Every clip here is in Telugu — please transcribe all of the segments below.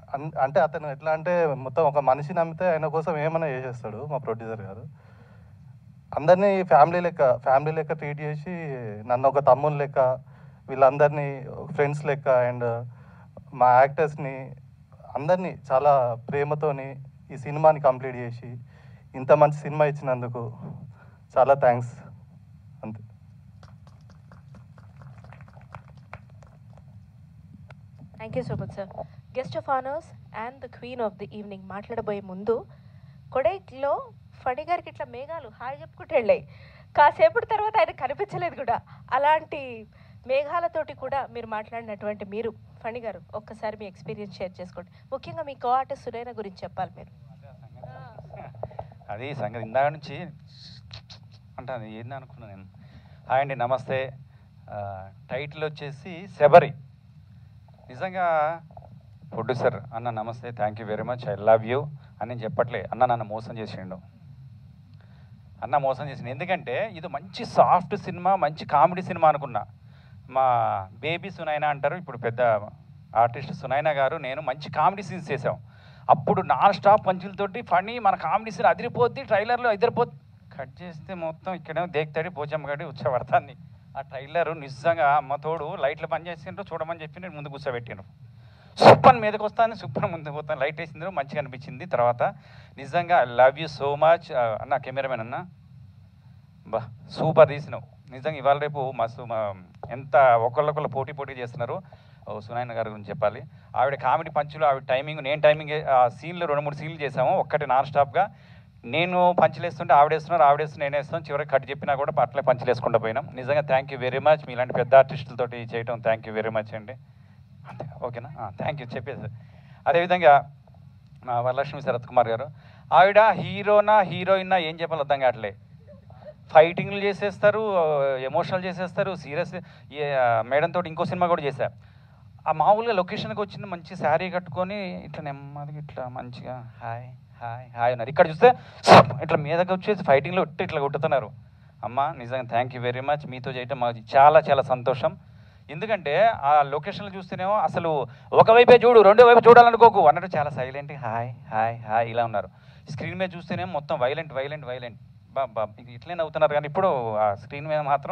అన్- అంటే అతను ఎట్లా అంటే మొత్తం ఒక మనిషి నమ్మితే ఆయన కోసం ఏమైనా చేసేస్తాడు మా ప్రొడ్యూసర్ గారు అందరినీ ఫ్యామిలీ లెక్క ఫ్యామిలీ లెక్క ట్రీట్ చేసి నన్ను ఒక తమ్ముని లెక్క వీళ్ళందరినీ ఫ్రెండ్స్ లెక్క అండ్ మా యాక్టర్స్ని అందరినీ చాలా ప్రేమతోని ఈ సినిమాని కంప్లీట్ చేసి ఇంత మంచి సినిమా ఇచ్చినందుకు చాలా థ్యాంక్స్ అంతే thank you so much sir guest of honours and the queen of the evening మాట్లాడబోయే ముందు కొడైలో ఫణి గారికి ఇట్లా మేఘాలు హాయ్ చెప్పుకుంటూ వెళ్ళాయి కాసేపటి తర్వాత ఆయన కనిపించలేదు కూడా అలాంటి మేఘాలతోటి కూడా మీరు మాట్లాడినటువంటి మీరు ఫణి గారు ఒక్కసారి మీ ఎక్స్పీరియన్స్ షేర్ చేసుకోండి ముఖ్యంగా మీ కో ఆర్టిస్ట్ సురైన గురించి చెప్పాలి మీరు అది సంగతి ఇందాక నుంచి అంటే అది ఏంది అనుకున్నా నేను హాయ్ అండి నమస్తే ఆ, టైటిల్ వచ్చేసి శబరి నిజంగా ప్రొడ్యూసర్ అన్న నమస్తే thank you very much I love you అని నేను చెప్పట్లే అన్న నన్ను మోసం చేసిండు అన్న మోసం చేసిండు ఎందుకంటే ఇది మంచి సాఫ్ట్ సినిమా మంచి కామెడీ సినిమా అనుకున్నా మా బేబీ సునైనా అంటారు ఇప్పుడు పెద్ద ఆర్టిస్ట్ సునైనా గారు నేను మంచి కామెడీ సీన్స్ చేసాం అప్పుడు నాన్ స్టాప్ పంచులతోటి ఫనీ మన కామెడీ సీన్ అదిరిపోద్ది ట్రైలర్లో ఎదిరిపోద్ది కట్ చేస్తే మొత్తం ఇక్కడేమో దేక్తాడి పోచమ్మ గడి ఉచ్చబడతాంది ఆ ట్రైలర్ నిజంగా అమ్మ తోడు లైట్లు పని చేసిండ్రు చూడమని చెప్పి నేను ముందు కూర్చోబెట్టాను సూపర్ మీదకి వస్తాను సూపర్ ముందుకు పోతాను లైట్ వేసింది మంచిగా అనిపించింది తర్వాత నిజంగా I love you so much అన్న కెమెరామెన్ అన్న బా సూపర్ తీసినావు నిజంగా ఇవాళ రేపు మస్తు మా ఎంత ఒకళ్ళొకళ్ళు పోటీ పోటీ చేస్తున్నారు ఓ సునాయన గారి గురించి చెప్పాలి ఆవిడ కామెడీ పంచులు ఆవిడ టైమింగ్ నేను టైమింగ్ ఆ సీన్లు రెండు మూడు సీన్లు చేసాము ఒక్కటి నాన్ స్టాప్గా నేను పంచులు వేస్తుంటే ఆవిడేస్తున్నారు ఆవిడేస్తున్నా నేను వేస్తాను చివరికి కట్ చెప్పినా కూడా అట్లే పంచులు వేసుకుంటూ పోయినాం నిజంగా థ్యాంక్ యూ వెరీ మచ్ మీలాంటి పెద్ద ఆర్టిస్టులతోటి చేయటం థ్యాంక్ యూ వెరీ మచ్ అండి అంతే ఓకేనా థ్యాంక్ యూ చెప్పేసి అదేవిధంగా మా వరలక్ష్మి శరత్ కుమార్ గారు ఆవిడ హీరోనా హీరోయినా ఏం చెప్పాలి అర్థం కావట్లే ఫైటింగ్లు చేసేస్తారు ఎమోషనల్ చేసేస్తారు సీరియస్ మేడం తోటి ఇంకో సినిమా కూడా చేశా ఆ మామూలుగా లొకేషన్కి వచ్చింది మంచి శారీ కట్టుకొని ఇట్లా నెమ్మదిగా ఇట్లా మంచిగా హాయ్ హాయ్ హాయ్ అన్నారు ఇక్కడ చూస్తే సప్ ఇట్లా మీదకి వచ్చేసి ఫైటింగ్లో ఇట్లా ఇట్లా కొట్టుతున్నారు అమ్మ నిజంగా థ్యాంక్ యూ వెరీ మచ్ మీతో చేయటం మాకు చాలా చాలా సంతోషం ఎందుకంటే ఆ లొకేషన్లు చూస్తేనేమో అసలు ఒకవైపే చూడు రెండో వైపు చూడాలనుకోకు అన్నట్టు చాలా సైలెంట్ హాయ్ హాయ్ హాయ్ ఇలా ఉన్నారు స్క్రీన్ మీద చూస్తేనేమో మొత్తం వైలెంట్ వైలెంట్ వైలెంట్ బా బా ఇది ఇట్లే నవ్వుతున్నారు కానీ ఇప్పుడు ఆ స్క్రీన్ మీద మాత్రం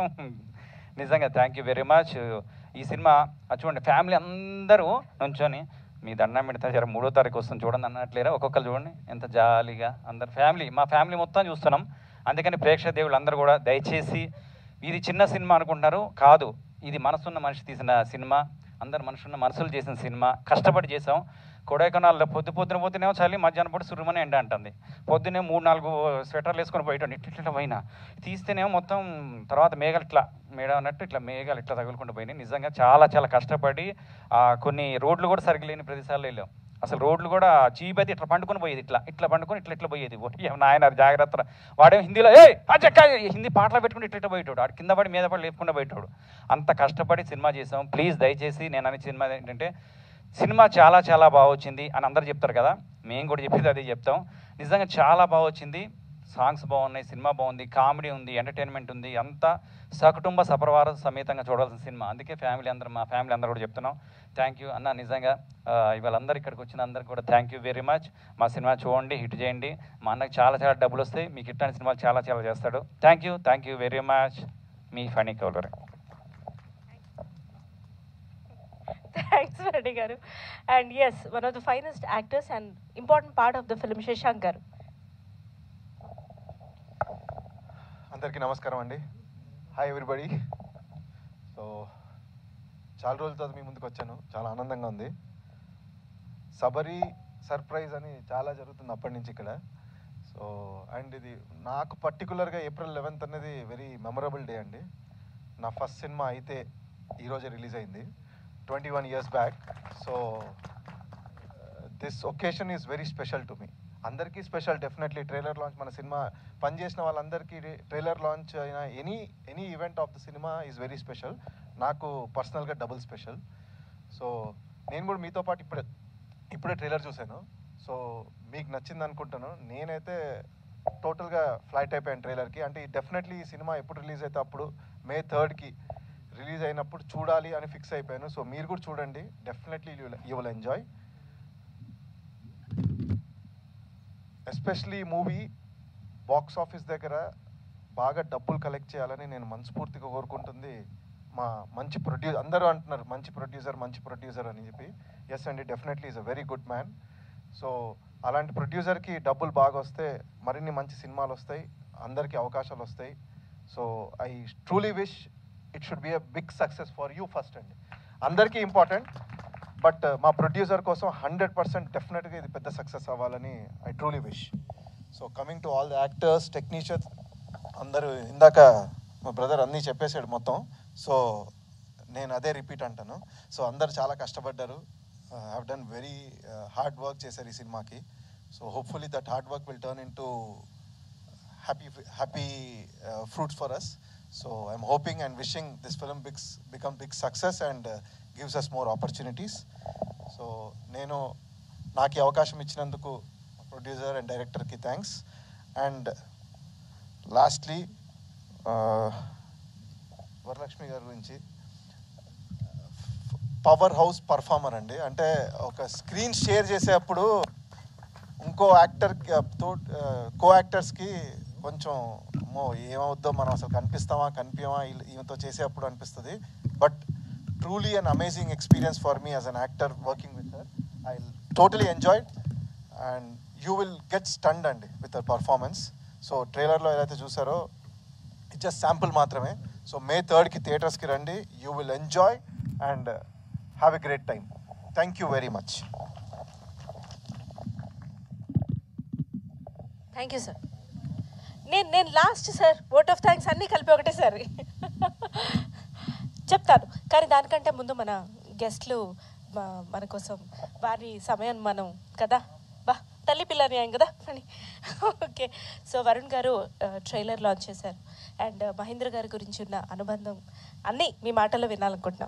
నిజంగా థ్యాంక్ యూ వెరీ మచ్ ఈ సినిమా అది చూడండి ఫ్యామిలీ అందరూ నుంచొని మీ దండం పెడితే జర మూడో తారీఖు వస్తుంది చూడండి అన్నట్లేరా ఒక్కొక్కరు చూడండి ఎంత జాలీగా అందరు ఫ్యామిలీ మా ఫ్యామిలీ మొత్తం చూస్తున్నాం అందుకని ప్రేక్షక దేవుళ్ళు అందరూ కూడా దయచేసి ఇది చిన్న సినిమా అనుకుంటున్నారు కాదు ఇది మనసున్న మనిషి తీసిన సినిమా అందరు మనసున్న మనసులు చేసిన సినిమా కష్టపడి చేసాం కొడైకెనాల్లో పొద్దు పొద్దున పోతేనేమో చలి మధ్యాహ్నం పూట సురుమని ఎండ అంటుంది పొద్దునే మూడు నాలుగు స్వెటర్లు వేసుకొని పోయేటండి ఇట్లా ఇట్లా పోయినా తీస్తేనేమో మొత్తం తర్వాత మేఘాలు ఇట్లా మేడ అన్నట్టు ఇట్లా మేఘాలు ఇట్లా తగులుకుంటూ పోయినాయి నిజంగా చాలా చాలా కష్టపడి ఆ, కొన్ని రోడ్లు కూడా సరిగ్గా లేని ప్రదేశాల్లో వెళ్ళాం అసలు రోడ్లు కూడా చీప్ అయితే ఇట్లా పండుకొని పోయేది ఇట్లా ఇట్లా పండుకొని ఇట్లా ఇట్లా పోయేది ఓ, ఏం నాయన జాగ్రత్త వాడేం హిందీలో ఏ చెక్క హిందీ పాటలు పెట్టుకుని ఇట్లా ఇట్లా పోయేటోడు ఆడు కింద పడి మీద పడి లేపుకుండా పోయేటోడు అంత కష్టపడి సినిమా చేసాం ప్లీజ్ దయచేసి నేను అనే సినిమా ఏంటంటే సినిమా చాలా చాలా బాగా వచ్చింది అని అందరు చెప్తారు కదా మేము కూడా చెప్పేది అదే చెప్తాం నిజంగా చాలా బాగా వచ్చింది సాంగ్స్ బాగున్నాయి సినిమా బాగుంది కామెడీ ఉంది ఎంటర్టైన్మెంట్ ఉంది అంతా సకుటుంబ సపరివార సమేతంగా చూడాల్సిన సినిమా అందుకే ఫ్యామిలీ అందరూ మా ఫ్యామిలీ అందరూ కూడా చెప్తున్నాం థ్యాంక్ యూ అన్న నిజంగా ఆ, ఇవాళ అందరు ఇక్కడికి వచ్చిన అందరికి కూడా థ్యాంక్ యూ వెరీ మచ్ మా సినిమా చూడండి హిట్ చేయండి మా అన్నకి చాలా చాలా డబ్బులు వస్తాయి మీకు ఇట్లాంటి సినిమాలు చాలా చాలా చేస్తాడు thank you thank you very much మీ ఫనీ కౌలర్ థ్యాంక్స్ రెడ్డి గారు and as one of the finest actors and important part of the film Shashank గారు అందరికీ నమస్కారం అండి హాయ్ ఎవ్రీబడి సో చాలా రోజుల తర్వాత మీ ముందుకు వచ్చాను చాలా ఆనందంగా ఉంది సబరి సర్ప్రైజ్ అని చాలా జరుగుతుంది అప్పటి నుంచి ఇక్కడ సో అండ్ ఇది నాకు పర్టికులర్గా ఏప్రిల్ లెవెన్త్ అనేది వెరీ మెమరబుల్ డే అండి నా ఫస్ట్ సినిమా అయితే ఈరోజే రిలీజ్ అయింది twenty one years back so this occasion is very special to me అందరికీ స్పెషల్ డెఫినెట్లీ ట్రైలర్ లాంచ్ మన సినిమా పనిచేసిన వాళ్ళందరికీ ట్రైలర్ లాంచ్ అయిన any any event of the cinema is very special నాకు పర్సనల్గా డబుల్ స్పెషల్ సో నేను కూడా మీతో పాటు ఇప్పుడే ఇప్పుడే ట్రైలర్ చూశాను సో మీకు నచ్చింది అనుకుంటాను నేనైతే టోటల్గా ఫ్లైట్ అయిపోయాను ట్రైలర్కి అంటే డెఫినెట్లీ ఈ సినిమా ఎప్పుడు రిలీజ్ అయితే అప్పుడు మే థర్డ్కి రిలీజ్ అయినప్పుడు చూడాలి అని ఫిక్స్ అయిపోయాను సో మీరు కూడా చూడండి definitely you will enjoy especially movie box office దగ్గర బాగా డబ్బులు కలెక్ట్ చేయాలని నేను మనస్ఫూర్తిగా కోరుకుంటుంది మా మంచి ప్రొడ్యూసర్ అందరూ అంటున్నారు మంచి ప్రొడ్యూసర్ మంచి ప్రొడ్యూసర్ అని చెప్పి ఎస్ అండి definitely is a very good man so అలాంటి ప్రొడ్యూసర్కి డబ్బులు బాగా వస్తే మరిన్ని మంచి సినిమాలు వస్తాయి అందరికీ అవకాశాలు వస్తాయి so I truly wish it should be a big success for you first అండి అందరికీ ఇంపార్టెంట్ బట్ మా ప్రొడ్యూసర్ కోసం హండ్రెడ్ పర్సెంట్ డెఫినెట్గా ఇది పెద్ద సక్సెస్ అవ్వాలని I truly wish so coming to all the actors technicians అందరూ ఇందాక మా బ్రదర్ అన్నీ చెప్పేశాడు మొత్తం సో నేను అదే రిపీట్ అంటాను సో అందరు చాలా కష్టపడ్డారు have done very hard work చేశారు ఈ సినిమాకి so hopefully that hard work will turn in to happy happy uh, fruits for us so i'm hoping and wishing this film bigs, become big success and uh, gives us more opportunities so నేను నాకు ఈ అవకాశం ఇచ్చినందుకు ప్రొడ్యూసర్ అండ్ డైరెక్టర్కి థ్యాంక్స్ అండ్ లాస్ట్లీ వరలక్ష్మి గారి గురించి పవర్ హౌస్ పర్ఫార్మర్ అండి అంటే ఒక స్క్రీన్ షేర్ చేసేటప్పుడు ఇంకో యాక్టర్ తో కో యాక్టర్స్కి కొంచెం మో ఏమవుద్దో మనం అసలు కనిపిస్తామా కనిపించమా ఈమెతో చేసేటప్పుడు అనిపిస్తుంది but truly an amazing experience for me as an actor working with her I totally enjoyed and you will get stunned అండి విత్ హర్ పర్ఫార్మెన్స్ సో ట్రైలర్లో ఏదైతే చూసారో ఇట్ జస్ట్ శాంపుల్ మాత్రమే సో మే థర్డ్కి థియేటర్స్కి రండి you will enjoy and have a great time thank you very much thank you sir నేను నేను last sir vote of thanks అన్నీ కలిపి ఒకటేసారి చెప్తాను కానీ దానికంటే ముందు మన గెస్ట్లు మన కోసం వారి సమయం మనం కదా బా తల్లి పిల్ల న్యాయం కదా అని ఓకే సో వరుణ్ గారు ట్రైలర్ లాంచ్ చేశారు అండ్ మహేంద్ర గారి గురించి ఉన్న అనుబంధం అన్నీ మీ మాటల్లో వినాలనుకుంటున్నాం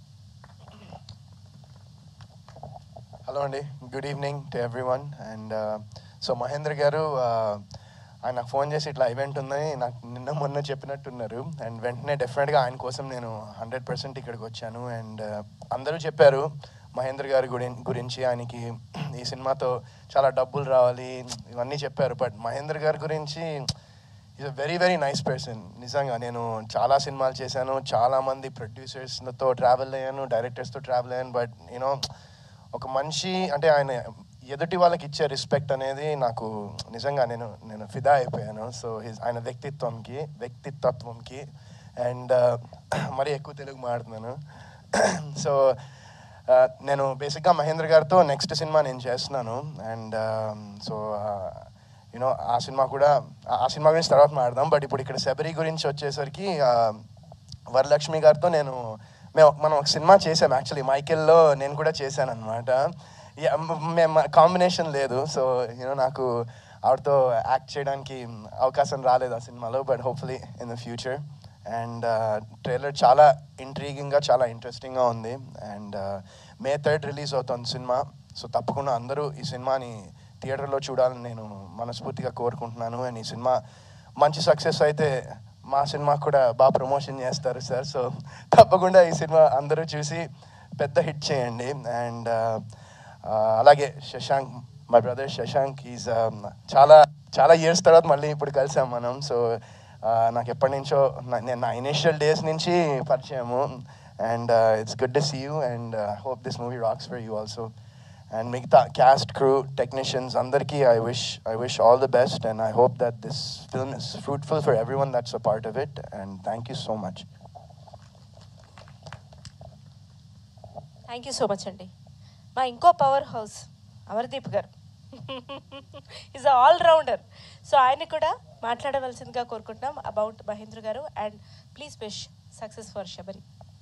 హలో అండి good evening to everyone and so Mahendra గారు uh, ఆయన నాకు ఫోన్ చేసి ఇట్లా ఈవెంట్ ఉందని నాకు నిన్న మొన్న చెప్పినట్టున్నారు అండ్ వెంటనే డెఫినెట్గా ఆయన కోసం నేను హండ్రెడ్ పర్సెంట్ ఇక్కడికి వచ్చాను అండ్ అందరూ చెప్పారు మహేంద్ర గారి గురి గురించి ఆయనకి ఈ సినిమాతో చాలా డబ్బులు రావాలి ఇవన్నీ చెప్పారు బట్ మహేంద్ర గారి గురించి is a very very nice person నిజంగా నేను చాలా సినిమాలు చేశాను చాలామంది ప్రొడ్యూసర్స్తో ట్రావెల్ అయ్యాను డైరెక్టర్స్తో ట్రావెల్ అయ్యాను బట్ యూనో ఒక మనిషి అంటే ఆయన ఎదుటి వాళ్ళకి ఇచ్చే రెస్పెక్ట్ అనేది నాకు నిజంగా నేను నేను ఫిదా అయిపోయాను సో హిజ్ ఆయన వ్యక్తిత్వంకి వ్యక్తిత్వంకి అండ్ మరీ ఎక్కువ తెలుగు మాడుతున్నాను సో నేను బేసిక్గా మహేంద్ర గారితో నెక్స్ట్ సినిమా నేను చేస్తున్నాను అండ్ సో యూనో ఆ సినిమా కూడా ఆ- ఆ సినిమా గురించి తర్వాత మాట్లాడదాం బట్ ఇప్పుడు ఇక్కడ శబరి గురించి వచ్చేసరికి ఆ, వరలక్ష్మి గారితో నేను మేము మనం ఒక సినిమా చేసాం యాక్చువల్లీ మైకెల్లో నేను కూడా చేశాను అనమాట మేము కాంబినేషన్ లేదు సో యూనో నాకు ఆవిడతో యాక్ట్ చేయడానికి అవకాశం రాలేదు ఆ సినిమాలో but hopefully in the future and trailer చాలా ఇంట్రీగింగ్గా చాలా ఇంట్రెస్టింగ్గా ఉంది అండ్ మే థర్డ్ రిలీజ్ అవుతుంది సినిమా సో తప్పకుండా అందరూ ఈ సినిమాని థియేటర్లో చూడాలని నేను మనస్ఫూర్తిగా కోరుకుంటున్నాను అండ్ ఈ సినిమా మంచి సక్సెస్ అయితే మా సినిమా కూడా బాగా ప్రమోషన్ చేస్తారు సార్ సో తప్పకుండా ఈ సినిమా అందరూ చూసి పెద్ద హిట్ చేయండి అండ్ అలాగే Shashank my brother Shashank is చాలా చాలా ఇయర్స్ తర్వాత మళ్ళీ ఇప్పుడు కలిసాం మనం సో నాకు ఎప్పటి నుంచో నా- నేను నా ఇనిషియల్ డేస్ నుంచి పరిచయము and it's good to see you and hope this movie rocks for you also and మిగతా క్యాస్ట్ క్రూ టెక్నీషియన్స్ అందరికీ I wish I wish all the best and I hope that this film is fruitful for everyone that's a part of it and thank you so much thank you so much అండి మా ఇంకో పవర్ హౌస్ అమర్దీప్ గారు ఈజ్ ఆల్ రౌండర్ సో ఆయన కూడా మాట్లాడవలసిందిగా కోరుకుంటున్నాం అబౌట్ మహేంద్ర గారు and please wish success for Sabari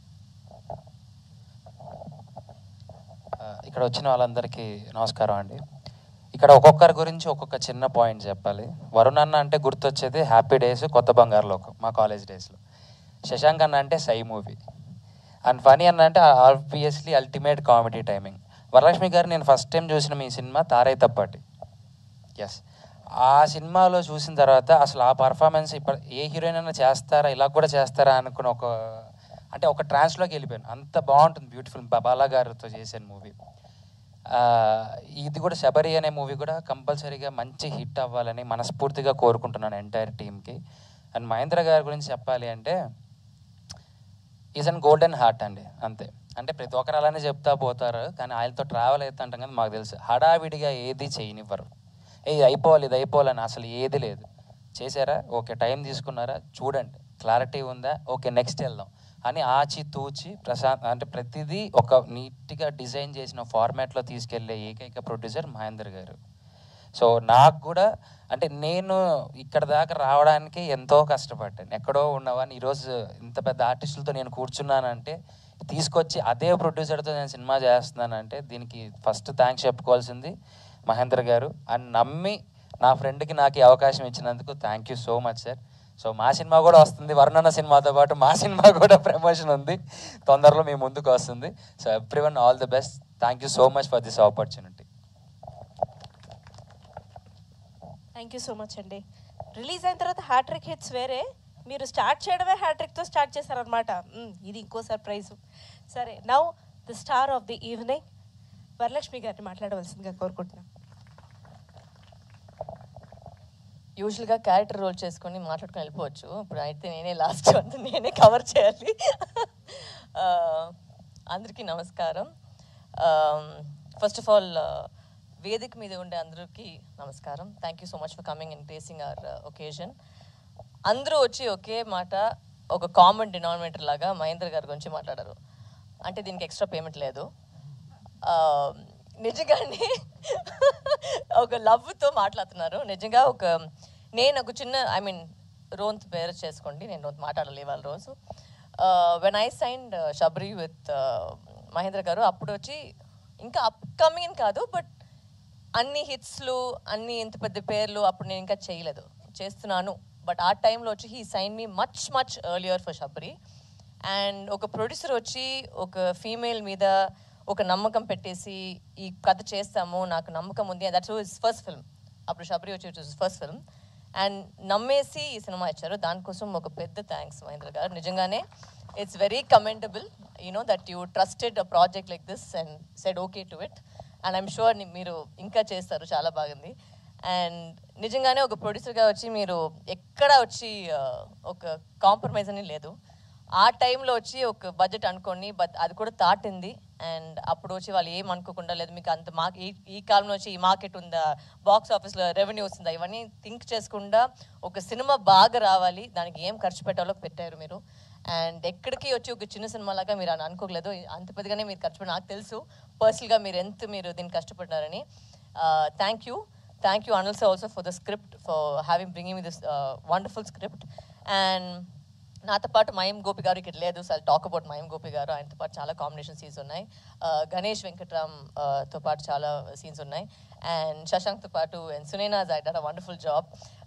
ఆ, ఇక్కడ వచ్చిన వాళ్ళందరికీ నమస్కారం అండి ఇక్కడ ఒక్కొక్కరి గురించి ఒక్కొక్క చిన్న పాయింట్ చెప్పాలి వరుణ్ అన్న అంటే గుర్తొచ్చేది హ్యాపీ డేస్ కొత్త బంగారు లోకం మా కాలేజ్ డేస్లో శశాంక్ అన్న అంటే సై మూవీ అండ్ ఫనీ అన్న అంటే obviously ultimate comedy timing Varalakshmi గారు నేను ఫస్ట్ టైం చూసిన మీ సినిమా తారై తప్పటి ఎస్ ఆ సినిమాలో చూసిన తర్వాత అసలు ఆ పర్ఫార్మెన్స్ ఇప్పుడు ఏ హీరోయిన్ అయినా చేస్తారా ఇలా కూడా చేస్తారా అనుకుని ఒక అంటే ఒక ట్రాన్స్లోకి వెళ్ళిపోయాను అంత బాగుంటుంది బ్యూటిఫుల్ బాలా గారితో చేసిన మూవీ ఆ, ఇది కూడా శబరి అనే మూవీ కూడా కంపల్సరీగా మంచి హిట్ అవ్వాలని మనస్ఫూర్తిగా కోరుకుంటున్నాను ఎంటైర్ టీమ్కి అండ్ మహేంద్ర గారి గురించి చెప్పాలి అంటే ఈజ్ అన్ గోల్డెన్ హార్ట్ అండి అంతే అంటే ప్రతి ఒక్కరు అలానే చెప్తా పోతారు కానీ ఆయనతో ట్రావెల్ అవుతా అంటాం కదా మాకు తెలుసు హడావిడిగా ఏది చేయనివ్వరు ఏ ఇది అయిపోవాలి ఇది అయిపోవాలని అసలు ఏది లేదు చేశారా ఓకే టైం తీసుకున్నారా చూడండి క్లారిటీ ఉందా ఓకే నెక్స్ట్ వెళ్దాం అని ఆచి తూచి ప్రశాంత్ అంటే ప్రతిదీ ఒక నీట్గా డిజైన్ చేసిన ఫార్మాట్లో తీసుకెళ్లే ఏకైక ప్రొడ్యూసర్ మహేందర్ గారు సో నాకు కూడా అంటే నేను ఇక్కడ దాకా రావడానికి ఎంతో కష్టపడ్డాను ఎక్కడో ఉన్నవాడిని ఈరోజు ఇంత పెద్ద ఆర్టిస్టులతో నేను కూర్చున్నానంటే తీసుకొచ్చి అదే ప్రొడ్యూసర్తో నేను సినిమా చేస్తున్నానంటే దీనికి ఫస్ట్ థ్యాంక్స్ చెప్పుకోవాల్సింది మహేందర్ గారు అని నమ్మి నా ఫ్రెండ్కి నాకు ఈ అవకాశం ఇచ్చినందుకు thank you so much sir so మా సినిమా కూడా వస్తుంది వరుణన్న సినిమాతో పాటు మా సినిమా కూడా ప్రమోషన్ ఉంది తొందరలో మీ ముందుకు వస్తుంది so everyone all the best thank you so much for this opportunity thank you so much అండి రిలీజ్ అయిన తర్వాత హ్యాట్రిక్ హిట్స్ వేరే మీరు స్టార్ట్ చేయడమే హ్యాట్రిక్తో స్టార్ట్ చేశారనమాట ఇది ఇంకో సర్ప్రైజ్ సరే now the star of the evening Varalakshmi గారిని మాట్లాడవలసిందిగా కోరుకుంటున్నాం యూజువల్గా క్యారెక్టర్ రోల్ చేసుకొని మాట్లాడుకొని వెళ్ళిపోవచ్చు ఇప్పుడు అయితే నేనే లాస్ట్ అంతా నేనే కవర్ చేయాలి ఆ, అందరికీ నమస్కారం ఫస్ట్ ఆఫ్ ఆల్ వేదిక మీద ఉండే అందరికీ నమస్కారం thank you so much for coming and gracing our occasion అందరూ వచ్చి ఒకే మాట ఒక కామన్ డినామినేటర్ లాగా మహేంద్ర గారి గురించి మాట్లాడారు అంటే దీనికి ఎక్స్ట్రా పేమెంట్ లేదు ఆ, నిజంగానే ఒక లవ్తో మాట్లాడుతున్నారు నిజంగా ఒక నేను ఒక చిన్న ఐ మీన్ రోంత్ పేరు చేసుకోండి నేను రోంత్ మాట్లాడాలి ఇవాళ రోజు when I signed Shabari with Mahendra గారు అప్పుడు వచ్చి ఇంకా అప్కమింగ్ అని కాదు బట్ అన్ని హిట్స్లు అన్ని ఇంత పెద్ద పేర్లు అప్పుడు నేను ఇంకా చేయలేదు చేస్తున్నాను బట్ ఆ టైంలో వచ్చి he sign me much much earlier for Shabari and ఒక ప్రొడ్యూసర్ వచ్చి ఒక ఫీమేల్ మీద ఒక నమ్మకం పెట్టేసి ఈ కథ చేస్తాము నాకు నమ్మకం ఉంది దట్స్ ఇస్ ఫస్ట్ ఫిల్మ్ అప్పుడు షబ్రి వచ్చి ఫస్ట్ ఫిల్మ్ అండ్ నమ్మేసి ఈ సినిమా ఇచ్చారు దానికోసం ఒక పెద్ద థ్యాంక్స్ మహేంద్ర గారు నిజంగానే it's very commendable you know that you trusted a project like this and said okay to it and I'm sure మీరు ఇంకా చేస్తారు చాలా బాగుంది అండ్ నిజంగానే ఒక ప్రొడ్యూసర్గా వచ్చి మీరు ఎక్కడ వచ్చి ఆ, ఒక కాంప్రమైజ్ అని లేదు ఆ టైంలో వచ్చి ఒక బడ్జెట్ అనుకోండి బట్ అది కూడా దాటింది అండ్ అప్పుడు వచ్చి వాళ్ళు ఏం అనుకోకుండా లేదు మీకు అంత మా ఈ ఈ కాలంలో వచ్చి ఈ మార్కెట్ ఉందా బాక్స్ ఆఫీస్లో రెవెన్యూ వస్తుందా ఇవన్నీ థింక్ చేసుకుండా ఒక సినిమా బాగా రావాలి దానికి ఏం ఖర్చు పెట్టాలో పెట్టారు మీరు అండ్ ఎక్కడికి వచ్చి ఒక చిన్న సినిమా లాగా మీరు అని అనుకోలేదు అంత పెద్దగానే మీరు ఖర్చు పెట్టి నాకు తెలుసు పర్సనల్గా మీరు ఎంత మీరు దీన్ని కష్టపడ్డారని థ్యాంక్ యూ థ్యాంక్ యూ అనల్స్ also for the script for having bringing me this wonderful script and నాతో పాటు మయం గోపి గారు ఇక్కడ లేదు సో టాక్ అబౌట్ మయం గోపి గారు ఆయనతో పాటు చాలా కాంబినేషన్ సీన్స్ ఉన్నాయి Uh, గణేష్ వెంకట్రామ్ uh, తో పాటు చాలా సీన్స్ ఉన్నాయి అండ్ శశాంక్తో పాటు and Sunaina did a wonderful job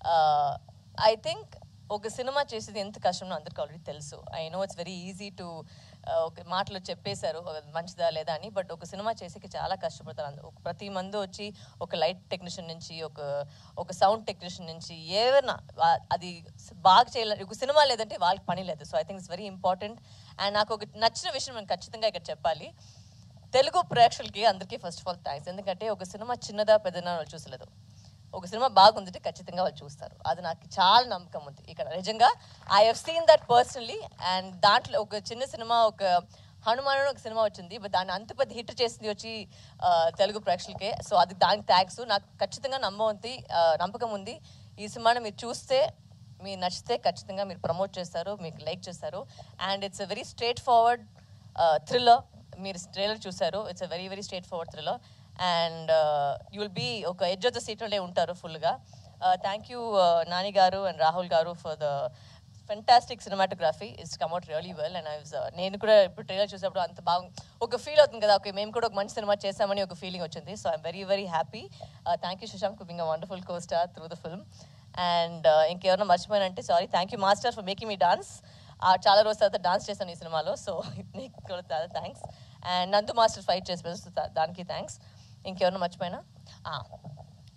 I think ఒక సినిమా చేసేది ఎంత కష్టమో అందరికీ ఆల్రెడీ తెలుసు I know it's very easy to ఒక మాటలో చెప్పేశారు అది మంచిదా లేదా అని బట్ ఒక సినిమా చేసేకి చాలా కష్టపడతారు అందరూ. ఒక ప్రతి మంది వచ్చి ఒక లైట్ టెక్నీషియన్ నుంచి ఒక ఒక సౌండ్ టెక్నీషియన్ నుంచి ఏమైనా వా- అది బాగా చేయలేదు ఒక సినిమా లేదంటే వాళ్ళకి పని లేదు so I think it's very important and నాకు ఒక నచ్చిన విషయం నేను ఖచ్చితంగా ఇక్కడ చెప్పాలి తెలుగు ప్రేక్షకులకి అందరికీ ఫస్ట్ ఆఫ్ ఆల్ థ్యాంక్స్ ఎందుకంటే ఒక సినిమా చిన్నదా పెద్దదా వాళ్ళు చూసలేదు ఒక సినిమా బాగుందంటే ఖచ్చితంగా వాళ్ళు చూస్తారు అది నాకు చాలా నమ్మకం ఉంది ఇక్కడ నిజంగా I have seen that personally and దాంట్లో ఒక చిన్న సినిమా ఒక హనుమాన్ అని ఒక సినిమా వచ్చింది బట్ దాన్ని అంత పెద్ద హిట్ చేసింది వచ్చి ఆ, తెలుగు ప్రేక్షకులకే సో అది దానికి థ్యాంక్స్ నాకు ఖచ్చితంగా నమ్మకం ఉంది ఆ, నమ్మకం ఉంది ఈ సినిమాని మీరు చూస్తే మీరు నచ్చితే ఖచ్చితంగా మీరు ప్రమోట్ చేస్తారు మీకు లైక్ చేస్తారు and it's a very straightforward thriller మీరు ట్రైలర్ చూసారు it's a very very straightforward thriller and you will be ఒక ఎడ్జ్ ఆఫ్ ద సీట్లోనే ఉంటారు ఫుల్గా థ్యాంక్ యూ నాని గారు అండ్ రాహుల్ గారు for the fantastic cinematography it's come out really well and I was నేను కూడా ఇప్పుడు ట్రైలర్ చూసినప్పుడు అంత బాగా ఒక ఫీల్ అవుతుంది కదా ఓకే మేము కూడా ఒక మంచి సినిమా చేసామని ఒక ఫీలింగ్ వచ్చింది so I'm very very happy thank you Shashank being a wonderful co star through the film and ఇంకెవరైనా మర్చిపోయానంటే sorry thank you master for making me dance చాలా రోజుల తర్వాత డాన్స్ చేశాను ఈ సినిమాలో సో నీకు కూడా చాలా thanks and Nandu master fight చేసి దానికి థ్యాంక్స్ ఇంకెవరైనా మర్చిపోయినా ఆ,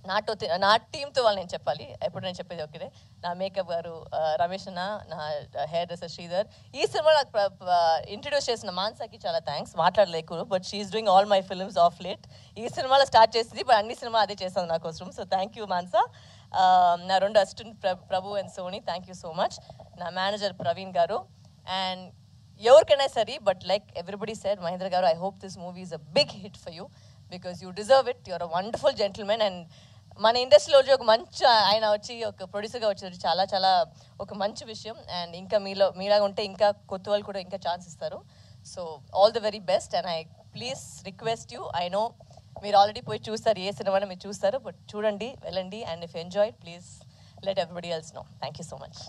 నాతో నా టీంతో వాళ్ళు నేను చెప్పాలి ఎప్పుడు నేను చెప్పేది ఒకటే నా మేకప్ గారు ఆ, రమేష్ అన్న నా హెయిర్ డ్రెస్సర్ శ్రీధర్ ఈ సినిమా నాకు ఇంట్రడ్యూస్ చేసిన మాన్సాకి చాలా థ్యాంక్స్ మాట్లాడలేకు but she's doing all my films of late ఈ సినిమాలో స్టార్ట్ చేసింది బట్ అన్ని సినిమా అదే చేస్తాను నా కోసం సో థ్యాంక్ యూ మాన్సా ఆ, నా రెండు assistant Prabhu and Soni thank you so much నా మేనేజర్ ప్రవీణ్ గారు అండ్ ఎవరికైనా సరే but like everybody said Mahendra గారు I hope this movie is a big hit for you because you deserve it your a wonderful gentlemen and మన ఇండస్ట్రీలో వచ్చి ఒక మంచి ఆయన వచ్చి ఒక ప్రొడ్యూసర్గా వచ్చేది చాలా చాలా ఒక మంచి విషయం అండ్ ఇంకా మీలో మీలాగా ఉంటే ఇంకా కొత్త వాళ్ళు కూడా ఇంకా ఛాన్స్ ఇస్తారు so all the very best and I please request you I know మీరు ఆల్రెడీ పోయి చూస్తారు ఏ సినిమాని మీరు చూస్తారు బట్ చూడండి వెళ్ళండి and if enjoy please let everybody else know thank you so much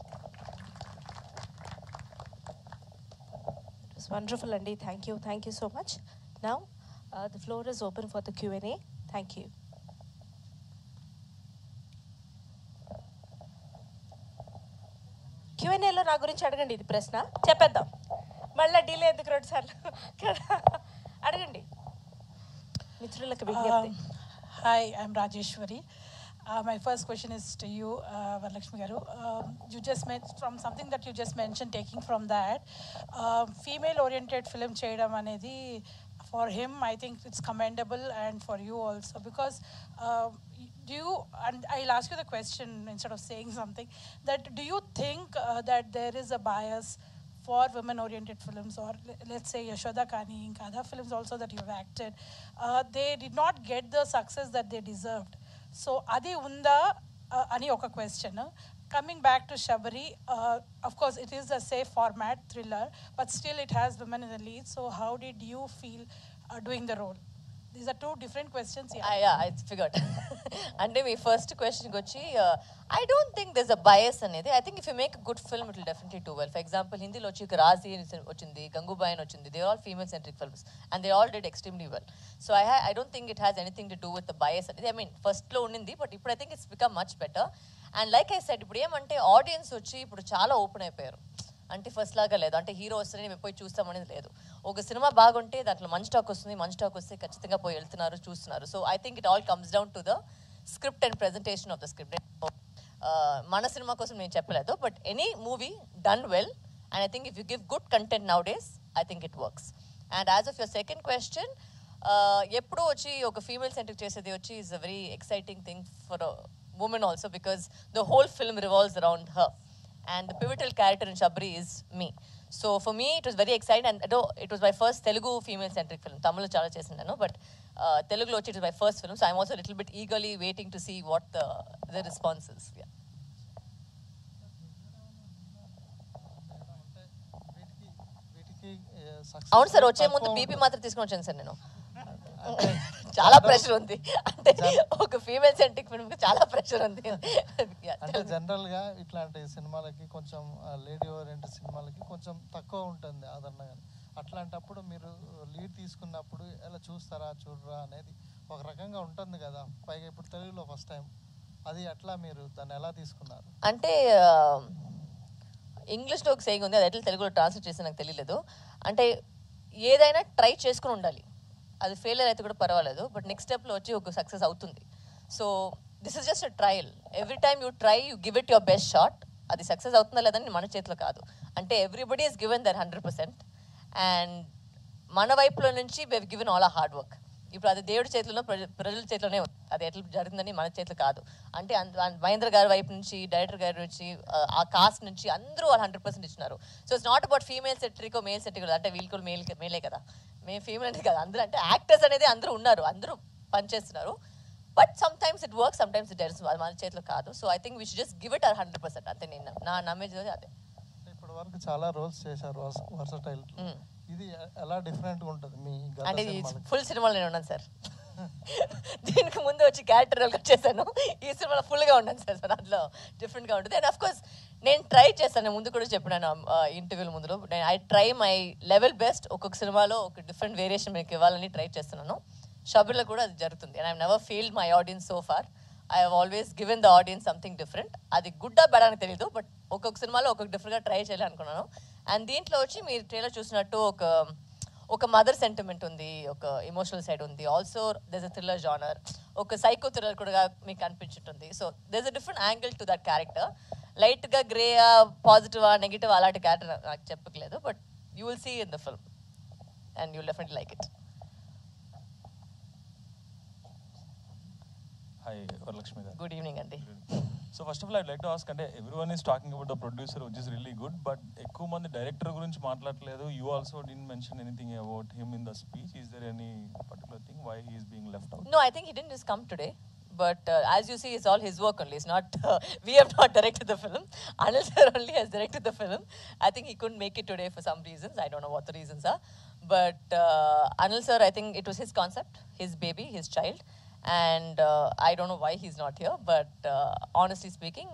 It was wonderful, Andy. Thank you. Thank you so much. Now, uh, the floor is open for the Q&A. Thank you. క్యూఎన్ఏలో నా గురించి అడగండి ఇది ప్రశ్న చెప్పేద్దాం మళ్ళీ డీలే ఎందుకు రెండు సార్లు కదా అడగండి మిత్రులకు విజ్ఞప్తి Um, hi, I'm Rajeshwari. Uh, my first question is to you, uh, Varalakshmi Garu. Um, you just mentioned from something that you just mentioned, taking from that, um, female-oriented film చేయడం అనేది for him, I think it's commendable, and for you also, because um, do you? And I'll ask you the question instead of saying something. That do you think uh, that there is a bias? for women-oriented films, or le- let's say Yashoda Kani, Inka, other films also that you've acted, uh, they did not get the success that they deserved. So, adi unda uh, ani oka question. Coming back to Shabari, uh, of course, it is a safe format thriller, but still it has women in the lead. So, how did you feel uh, doing the role? These are two different questions. Yeah. Yeah I figured అంటే మీ ఫస్ట్ క్వశ్చన్కి వచ్చి I don't think this a bias అనేది I think if you make good film it will definitely do well for example హిందీలో వచ్చి ఒక రాజీ అని వచ్చింది గంగూబాయ్ అని వచ్చింది they all female centric films and they all did extremely well so I I don't think it has anything to do with the bias అనేది ఐ మీన్ ఫస్ట్లో ఉండింది బట్ ఇప్పుడు I think it's become much better and like I said ఇప్పుడు ఏమంటే ఆడియన్స్ వచ్చి ఇప్పుడు చాలా ఓపెన్ అయిపోయారు అంటే ఫస్ట్ లాగా లేదు అంటే హీరో వస్తేనే మేము పోయి చూస్తామనేది లేదు ఒక సినిమా బాగుంటే దాంట్లో మంచి టాక్ వస్తుంది మంచి టాక్ వస్తే ఖచ్చితంగా పోయి వెళ్తున్నారు చూస్తున్నారు so I think it all comes down to the script and presentation of the script మన సినిమా కోసం నేను చెప్పలేదు but any movie done well and I think if you give good content nowadays I think it works and as of your second question ఎప్పుడూ వచ్చి ఒక ఫీమేల్ సెంట్రిక్ చేసేది వచ్చి is a very exciting thing for women also because the whole film revolves around her and the pivotal character in Shabri is me. So for me, it was very exciting, and though it was my first Telugu female-centric film. Tamil చాలా చేసిందాను బట్ తెలుగులో వచ్చి it is my first film so I'm also little bit eagerly waiting to see what the the responses అవును సార్ వచ్చే ముందు బీపీ మాత్రం తీసుకొని వచ్చాను సార్ నేను చాలా ప్రెషర్ ఉంది అంటే ఒక ఫీమేల్ సెంట్రిక్ ఫిల్మ్ చాలా ప్రెషర్ ఉంది Yeah, అంటే tell me. జనరల్ గా ఇట్లాంటి సినిమాలకి కొంచెం లేడీ ఓరియంటెడ్ సినిమాలకి కొంచెం తక్కువ ఉంటుంది ఆదరణ కానీ అట్లాంటప్పుడు మీరు లీడ్ తీసుకున్నప్పుడు ఎలా చూస్తారా చూడరా అనేది ఒక రకంగా ఉంటుంది కదా పైగా ఇప్పుడు తెలుగులో ఫస్ట్ టైం అది ఎట్లా మీరు దాన్ని ఎలా తీసుకున్నారు అంటే ఇంగ్లీష్లో ఒక సేయింగ్ ఉంది అది ఎట్లా తెలుగులో ట్రాన్స్లేట్ చేసి నాకు తెలియలేదు అంటే ఏదైనా ట్రై చేసుకుని ఉండాలి అది ఫెయిలియర్ అయితే కూడా పర్వాలేదు బట్ నెక్స్ట్ స్టెప్లో వచ్చి ఒక సక్సెస్ అవుతుంది so this is just a trial every time you try you give it your best shot అది సక్సెస్ అవుతుందా లేదని మన చేతిలో కాదు అంటే everybody is given their hundred percent and మన వైపులో నుంచి we given all uh hard work ఇప్పుడు అది దేవుడి చేతిలో ప్రజ- ప్రజల చేతిలోనే ఉంది అది ఎట్లా జరుగుతుందని మన చేతిలో కాదు అంటే అన్- అన్- మహేంద్ర గారి వైపు నుంచి డైరెక్టర్ గారి నుంచి ఆ, ఆ కాస్ట్ నుంచి అందరూ వాళ్ళు హండ్రెడ్ పర్సెంట్ ఇచ్చినారు so it's not about female సెట్రికో మేల్ సెట్రికో అంటే వీళ్ళు కూడా మేల్ మేలే కదా మేము ఫీమేల్ అంటే కదా అందరూ అంటే యాక్టర్స్ అనేది అందరూ ఉన్నారు అందరూ పనిచేస్తున్నారు but some times it work some times it doesn't అది మన చేతిలో కాదు so I think we should just give it our hundred percent అంతే నేను నా నమ్మేది అదే ఇప్పటి వరకు చాలా రోల్స్ చేశారు వర్సటైల్ Mm. ఇది ఎ- ఎలా డిఫరెంట్ గా ఉంటుంది మీ గత అంటే సినిమాలకి? ఫుల్ సినిమాలో నేను ఉన్నాను సార్ దీనికి ముందు వచ్చి క్యారెక్టర్ రోల్ చేశాను ఈ సినిమాలో ఫుల్గా ఉన్నాను సార్ దాంట్లో డిఫరెంట్గా ఉంటుంది అండ్ అఫ్ కోర్స్ నేను ట్రై చేస్తాను ముందు కూడా చెప్పినాను ఇంటర్వ్యూల ముందులో నేను I try my level best ఒక్కొక్క సినిమాలో ఒక డిఫరెంట్ వేరియేషన్ మీకు ఇవ్వాలని ట్రై చేస్తున్నాను షబుల్లో కూడా అది జరుగుతుంది and I never feel my audience so far I have always given the audience something different అది గుడ్డా బెడా అని తెలియదు బట్ ఒక్కొక్క సినిమాలో ఒక్కొక్క డిఫరెంట్గా ట్రై చేయాలనుకున్నాను అండ్ దీంట్లో వచ్చి మీరు ట్రైలర్ చూసినట్టు ఒక ఒక మదర్ సెంటిమెంట్ ఉంది ఒక ఎమోషనల్ సైడ్ ఉంది also there's a thriller genre ఒక సైకో థ్రిల్లర్ కూడా మీకు అనిపించుంటుంది so there's a different angle to that character లైట్గా గ్రే పాజిటివ్ నెగిటివ్ అలాంటి క్యారెక్టర్ నాకు చెప్పట్లేదు but you will see in the film and you definitely like it hi Varalakshmi garu good evening అండి so first of all I'd like to ask అంటే everyone is talking about the producer which is really good but ఎక్కువ మంది డైరెక్టర్ గురించి మాట్లాడలేదు you also didn't mention anything about him in the speech is there any particular thing why he's being left out No, I think he didn't just come today. But uh, as you see, it's all his work only. It's not, uh, we have not directed the film. Anil sir only has directed the film. I think he couldn't make it today for some reasons. I don't know what the reasons are. But uh, Anil sir, I think it was his concept, his baby, his child. And uh, I don't know why he's not here. But uh, honestly speaking,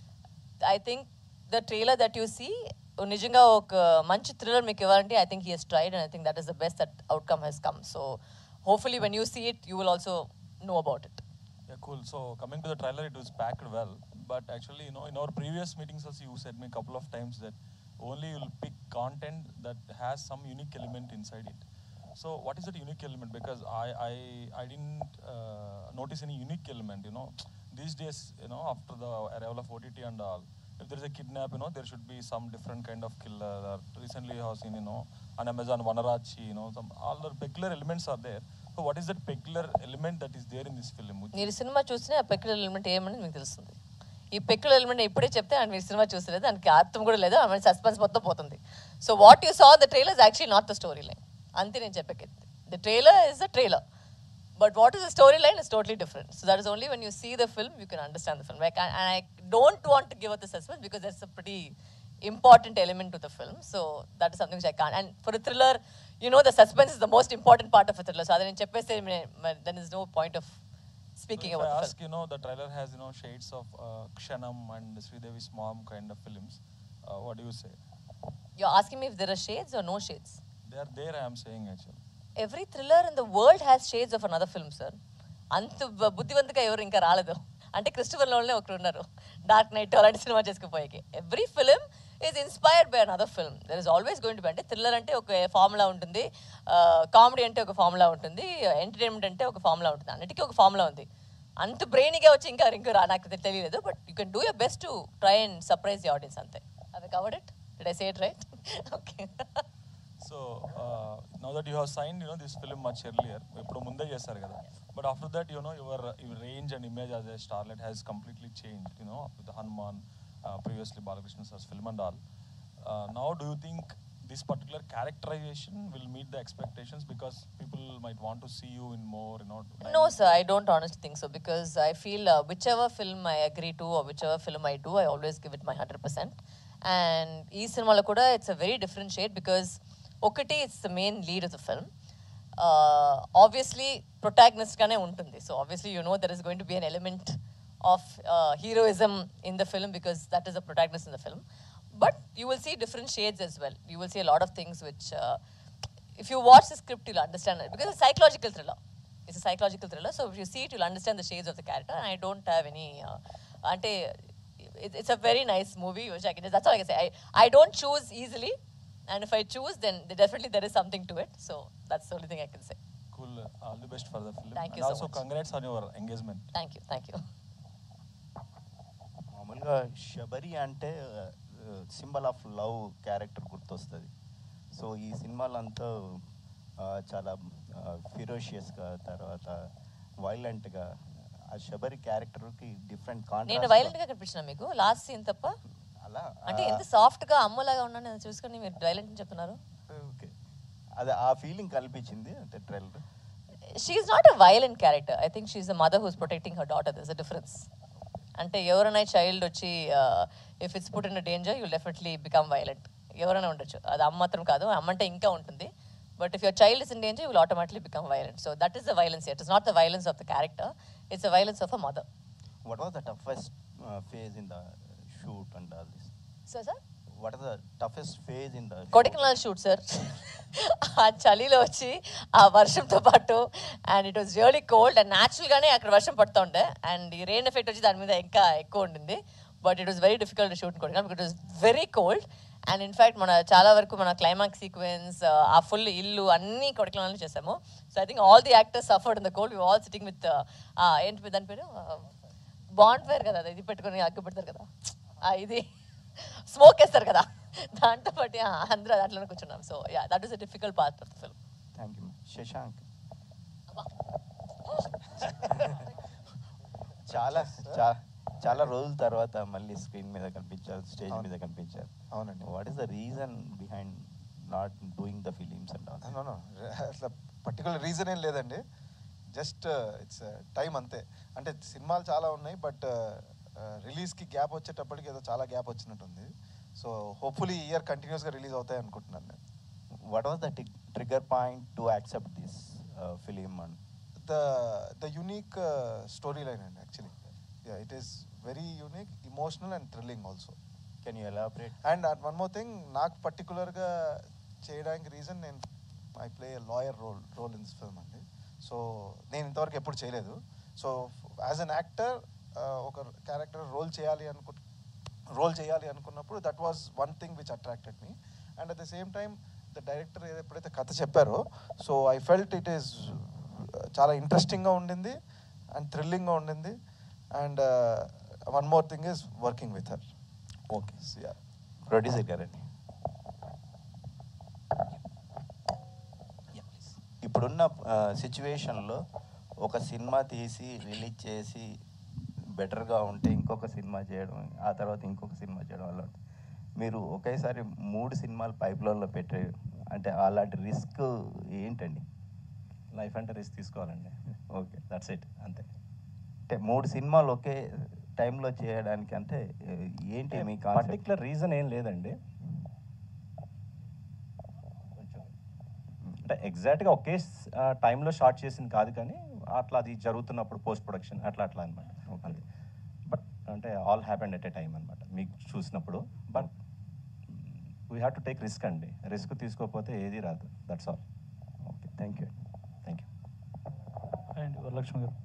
I think the trailer that you see నిజంగా ఒక మంచి థ్రిల్లర్ మీకు ఇవ్వాలంటే I think he's tried and I think that is the best that outcome he's come so hopefully when you see it you will also know about it Yeah, cool. So coming to the trailer, it was packed well. But actually, you know, in our previous meetings, also you said me a couple of times that only you'll pick content that has some unique element inside it. So what is that unique element? Because I I, I didn't uh, notice any unique element. You know, these days, you know, after the arrival of OTT and all, if there is a kidnap, you know, there should be some different kind of killer. Or recently, I have seen, you know, on Amazon Vanarachi, you know, some all the peculiar elements are there. So what is that peculiar element that is there in this film? Which మీరు సినిమా చూస్తే ఆ పెక్యులర్ ఎలిమెంట్ ఏమని మీకు తెలుస్తుంది ఈ పెక్యులర్ ఎలిమెంట్ ఇప్పుడే చెప్తే అండ్ మీరు సినిమా చూసలేదు దానికి అర్థం కూడా లేదు ఆమె సస్పెన్స్ మొత్తం పోతుంది so what you saw the trailer is actually not the story line అంతే నేను చెప్పేది the trailer is the trailer but what is the story line is totally different so that is only when you see the film you can understand the film and I don't want give a the suspense because that's a pretty important element to the film. So that is something which I can't. And for a thriller, you know, the suspense is the most important part of a thriller. So then చెప్పేస్తే then is no point of speaking So if about I the ask, film. you know, the trailer has, you know, shades of uh, Kshanam and Sridevi's mom kind of films. Uh, what do you say? You're asking me if there are shades or no shades. They are there, I am saying actually. Every thriller in the world has shades of another film, sir. అంత బ- బుద్ధివంతుగా ఎవరు ఇంకా రాలేదు అంటే క్రిస్టఫర్ లోనే ఒకరు ఉన్నారు డార్క్ నైట్ అలాంటి సినిమా చేసుకుపోయాకి every film is inspired by another film there is always going to be అంటే థ్రిల్లర్ అంటే ఒక ఫార్ములా ఉంటుంది కామెడీ అంటే ఒక ఫార్ములా ఉంటుంది ఎంటర్టైన్మెంట్ అంటే ఒక ఫార్ములా ఉంటుంది అన్నిటికీ ఒక ఫార్ములా ఉంది అంత బ్రెయిన్గా వచ్చి ఇంకా ఇంకా రా నాకు తె- తెలియలేదు but you can do your best to try and surprise the audience అంతే అవి covered it did I say it right okay So uh, now that you have signed, you know, this film much earlier, ఇప్పుడు ముందే చేశారు కదా but after that you know your your range and image as a starlet has completely change you know with Hanuman previously Balakrishna sir's film and all now do you think this particular characterization will meet the expectations because people might want to see you in more, you know. No, sir, I don't honestly think so because I feel uh, whichever film I agree to or whichever film I do, I always give it my 100%. And ఈ సినిమాలో కూడా it's a very different shade because ఒకటి it's the main lead of the film obviously ప్రొటాగ్నిస్ట్గానే ఉంటుంది so obviously you know there is going to be an element of heroism in the film because that is the protagonist in the film but you will see different shades as well. You will see a lot of things which uh, if you watch the script, you'll understand it because it's a psychological thriller. It's a psychological thriller. So if you see it, you'll understand the shades of the character. And I don't have any. Uh, ante, it, it's a very nice movie, which I can. That's all I can say. I, I don't choose easily, and if I choose, then there definitely there is something to it. So that's the only thing I can say. Cool. All the best for the film. Thank you and so also much. congrats on your engagement. Thank you. Thank you. మామూలుగా శబరి అంటే సింబల్ ఆఫ్ లవ్ క్యారెక్టర్ గుర్తొస్తుంది సో ఈ సినిమాలో అంతా ఆ, చాలా ఫిరోషియస్గా తర్వాత వైలెంట్గా ఆ శబరి క్యారెక్టర్కి డిఫరెంట్ నేను కాంట్రాస్ట్ వైలెంట్ గా కనిపించిన మీకు లాస్ట్ సీన్ తప్ప అలా అంటే ఆ, ఎంత సాఫ్ట్ గా అమ్మలాగా ఉన్నాను నేను చూసుకొని మీరు వైలెంట్ అని చెప్తున్నారు ఓకే అది ఆ ఫీలింగ్ కల్పించింది అంటే trailer she's not a violent character I think she's a mother who's protecting her daughter this a difference అంటే ఎవరైనా చైల్డ్ వచ్చి if it's put in danger you'll definitely become violent ఎవరైనా ఉండొచ్చు అది అమ్మ మాత్రం కాదు అమ్మ అంటే ఇంకా ఉంటుంది but if your child is in danger will automatically become violent so that is the violence it is not the violence of the character it's the violence of a mother what was the toughest phase in the shoot and all this so sir what are the toughest phase in the Kodaikanal shoot sir ఆ చలిలో వచ్చి ఆ వర్షంతో పాటు and it was really cold and న్యాచురల్గానే అక్కడ వర్షం పడుతూ ఉండే అండ్ ఈ రెయిన్ ఎఫెక్ట్ వచ్చి దాని మీద ఇంకా ఎక్కువ ఉండింది but it was very difficult shoot Kodaikanal because it was very cold and in fact మన చాలా వరకు మన క్లైమాక్స్ సీక్వెన్స్ ఆ ఫుల్ ఇల్లు అన్ని కొడకలలో చేసాము so I think all the actors suffered in the cold we all sitting with ఏంటి దాని పేరు బాండ్ ఫైర్ కదా అది ఇది పెట్టుకొని అగ్గు పెడతారు కదా ఆ, ఇది స్మోక్ వేస్తారు కదా దాంతో బట్టి ఆ, అందరూ దాంట్లోనే కూర్చున్నాం so yeah that is a difficult part of the film thank you Shashank చాలా చా- చాలా రోజుల తర్వాత మళ్ళీ స్క్రీన్ మీద కనిపించారు స్టేజ్ మీద కనిపించారు అవునండి what is the reason behind not doing the films and all no no అట్లా పర్టికులర్ రీజన్ ఏం లేదండి జస్ట్ ఇట్స్ టైం అంతే అంటే సినిమాలు చాలా ఉన్నాయి బట్ రిలీజ్కి గ్యాప్ వచ్చేటప్పటికి ఏదో చాలా గ్యాప్ వచ్చినట్టుంది సో హోప్ఫుల్లీ ఈ ఇయర్ కంటిన్యూస్గా రిలీజ్ అవుతాయి అనుకుంటున్నాను నేను what was the trigger point to accept this film and the the unique story line అండి actually it is very unique emotional and thrilling also can you elaborate and one more thing నాకు పర్టికులర్గా చేయడానికి రీజన్ నేను I play lawyer role role in this film అండి సో నేను ఇంతవరకు ఎప్పుడు చేయలేదు సో యాజ్ అన్ యాక్టర్ ఒక క్యారెక్టర్ రోల్ చేయాలి అనుకు రోల్ చేయాలి అనుకున్నప్పుడు that was one thing which attracted me and at the same time the director ఎప్పుడైతే కథ చెప్పారో so I felt it is చాలా ఇంట్రెస్టింగ్గా ఉండింది అండ్ థ్రిల్లింగ్గా ఉండింది and one more thing is working with her okay producer గారండి ఇప్పుడున్న సిచ్యువేషన్లో ఒక సినిమా తీసి రిలీజ్ చేసి బెటర్గా ఉంటే ఇంకొక సినిమా చేయడం ఆ తర్వాత ఇంకొక సినిమా చేయడం అలా ఉంటుంది. మీరు ఒకేసారి మూడు సినిమాలు పైప్లైన్లో పెట్టే అంటే అలాంటి రిస్క్ ఏంటండి లైఫ్ అంటే రిస్క్ తీసుకోవాలండి ఓకే దట్స్ ఇట్ అంతే అంటే మూడు సినిమాలు ఒకే టైంలో చేయడానికి అంటే ఏ, ఏంటి మీ కాన్సెప్ట్ పర్టికులర్ రీజన్ ఏం లేదండి కొంచెం అంటే ఎగ్జాక్ట్గా ఒకే టైంలో షార్ట్ చేసింది కాదు కానీ అట్లా అది జరుగుతున్నప్పుడు పోస్ట్ ప్రొడక్షన్ అట్లా అట్లా అనమాట అంతే బట్ అంటే all happened at a time అనమాట మీకు చూసినప్పుడు but we have to take risk అండి రిస్క్ తీసుకోకపోతే ఏది రాదు that's all okay thank you thank you and Varalakshmi garu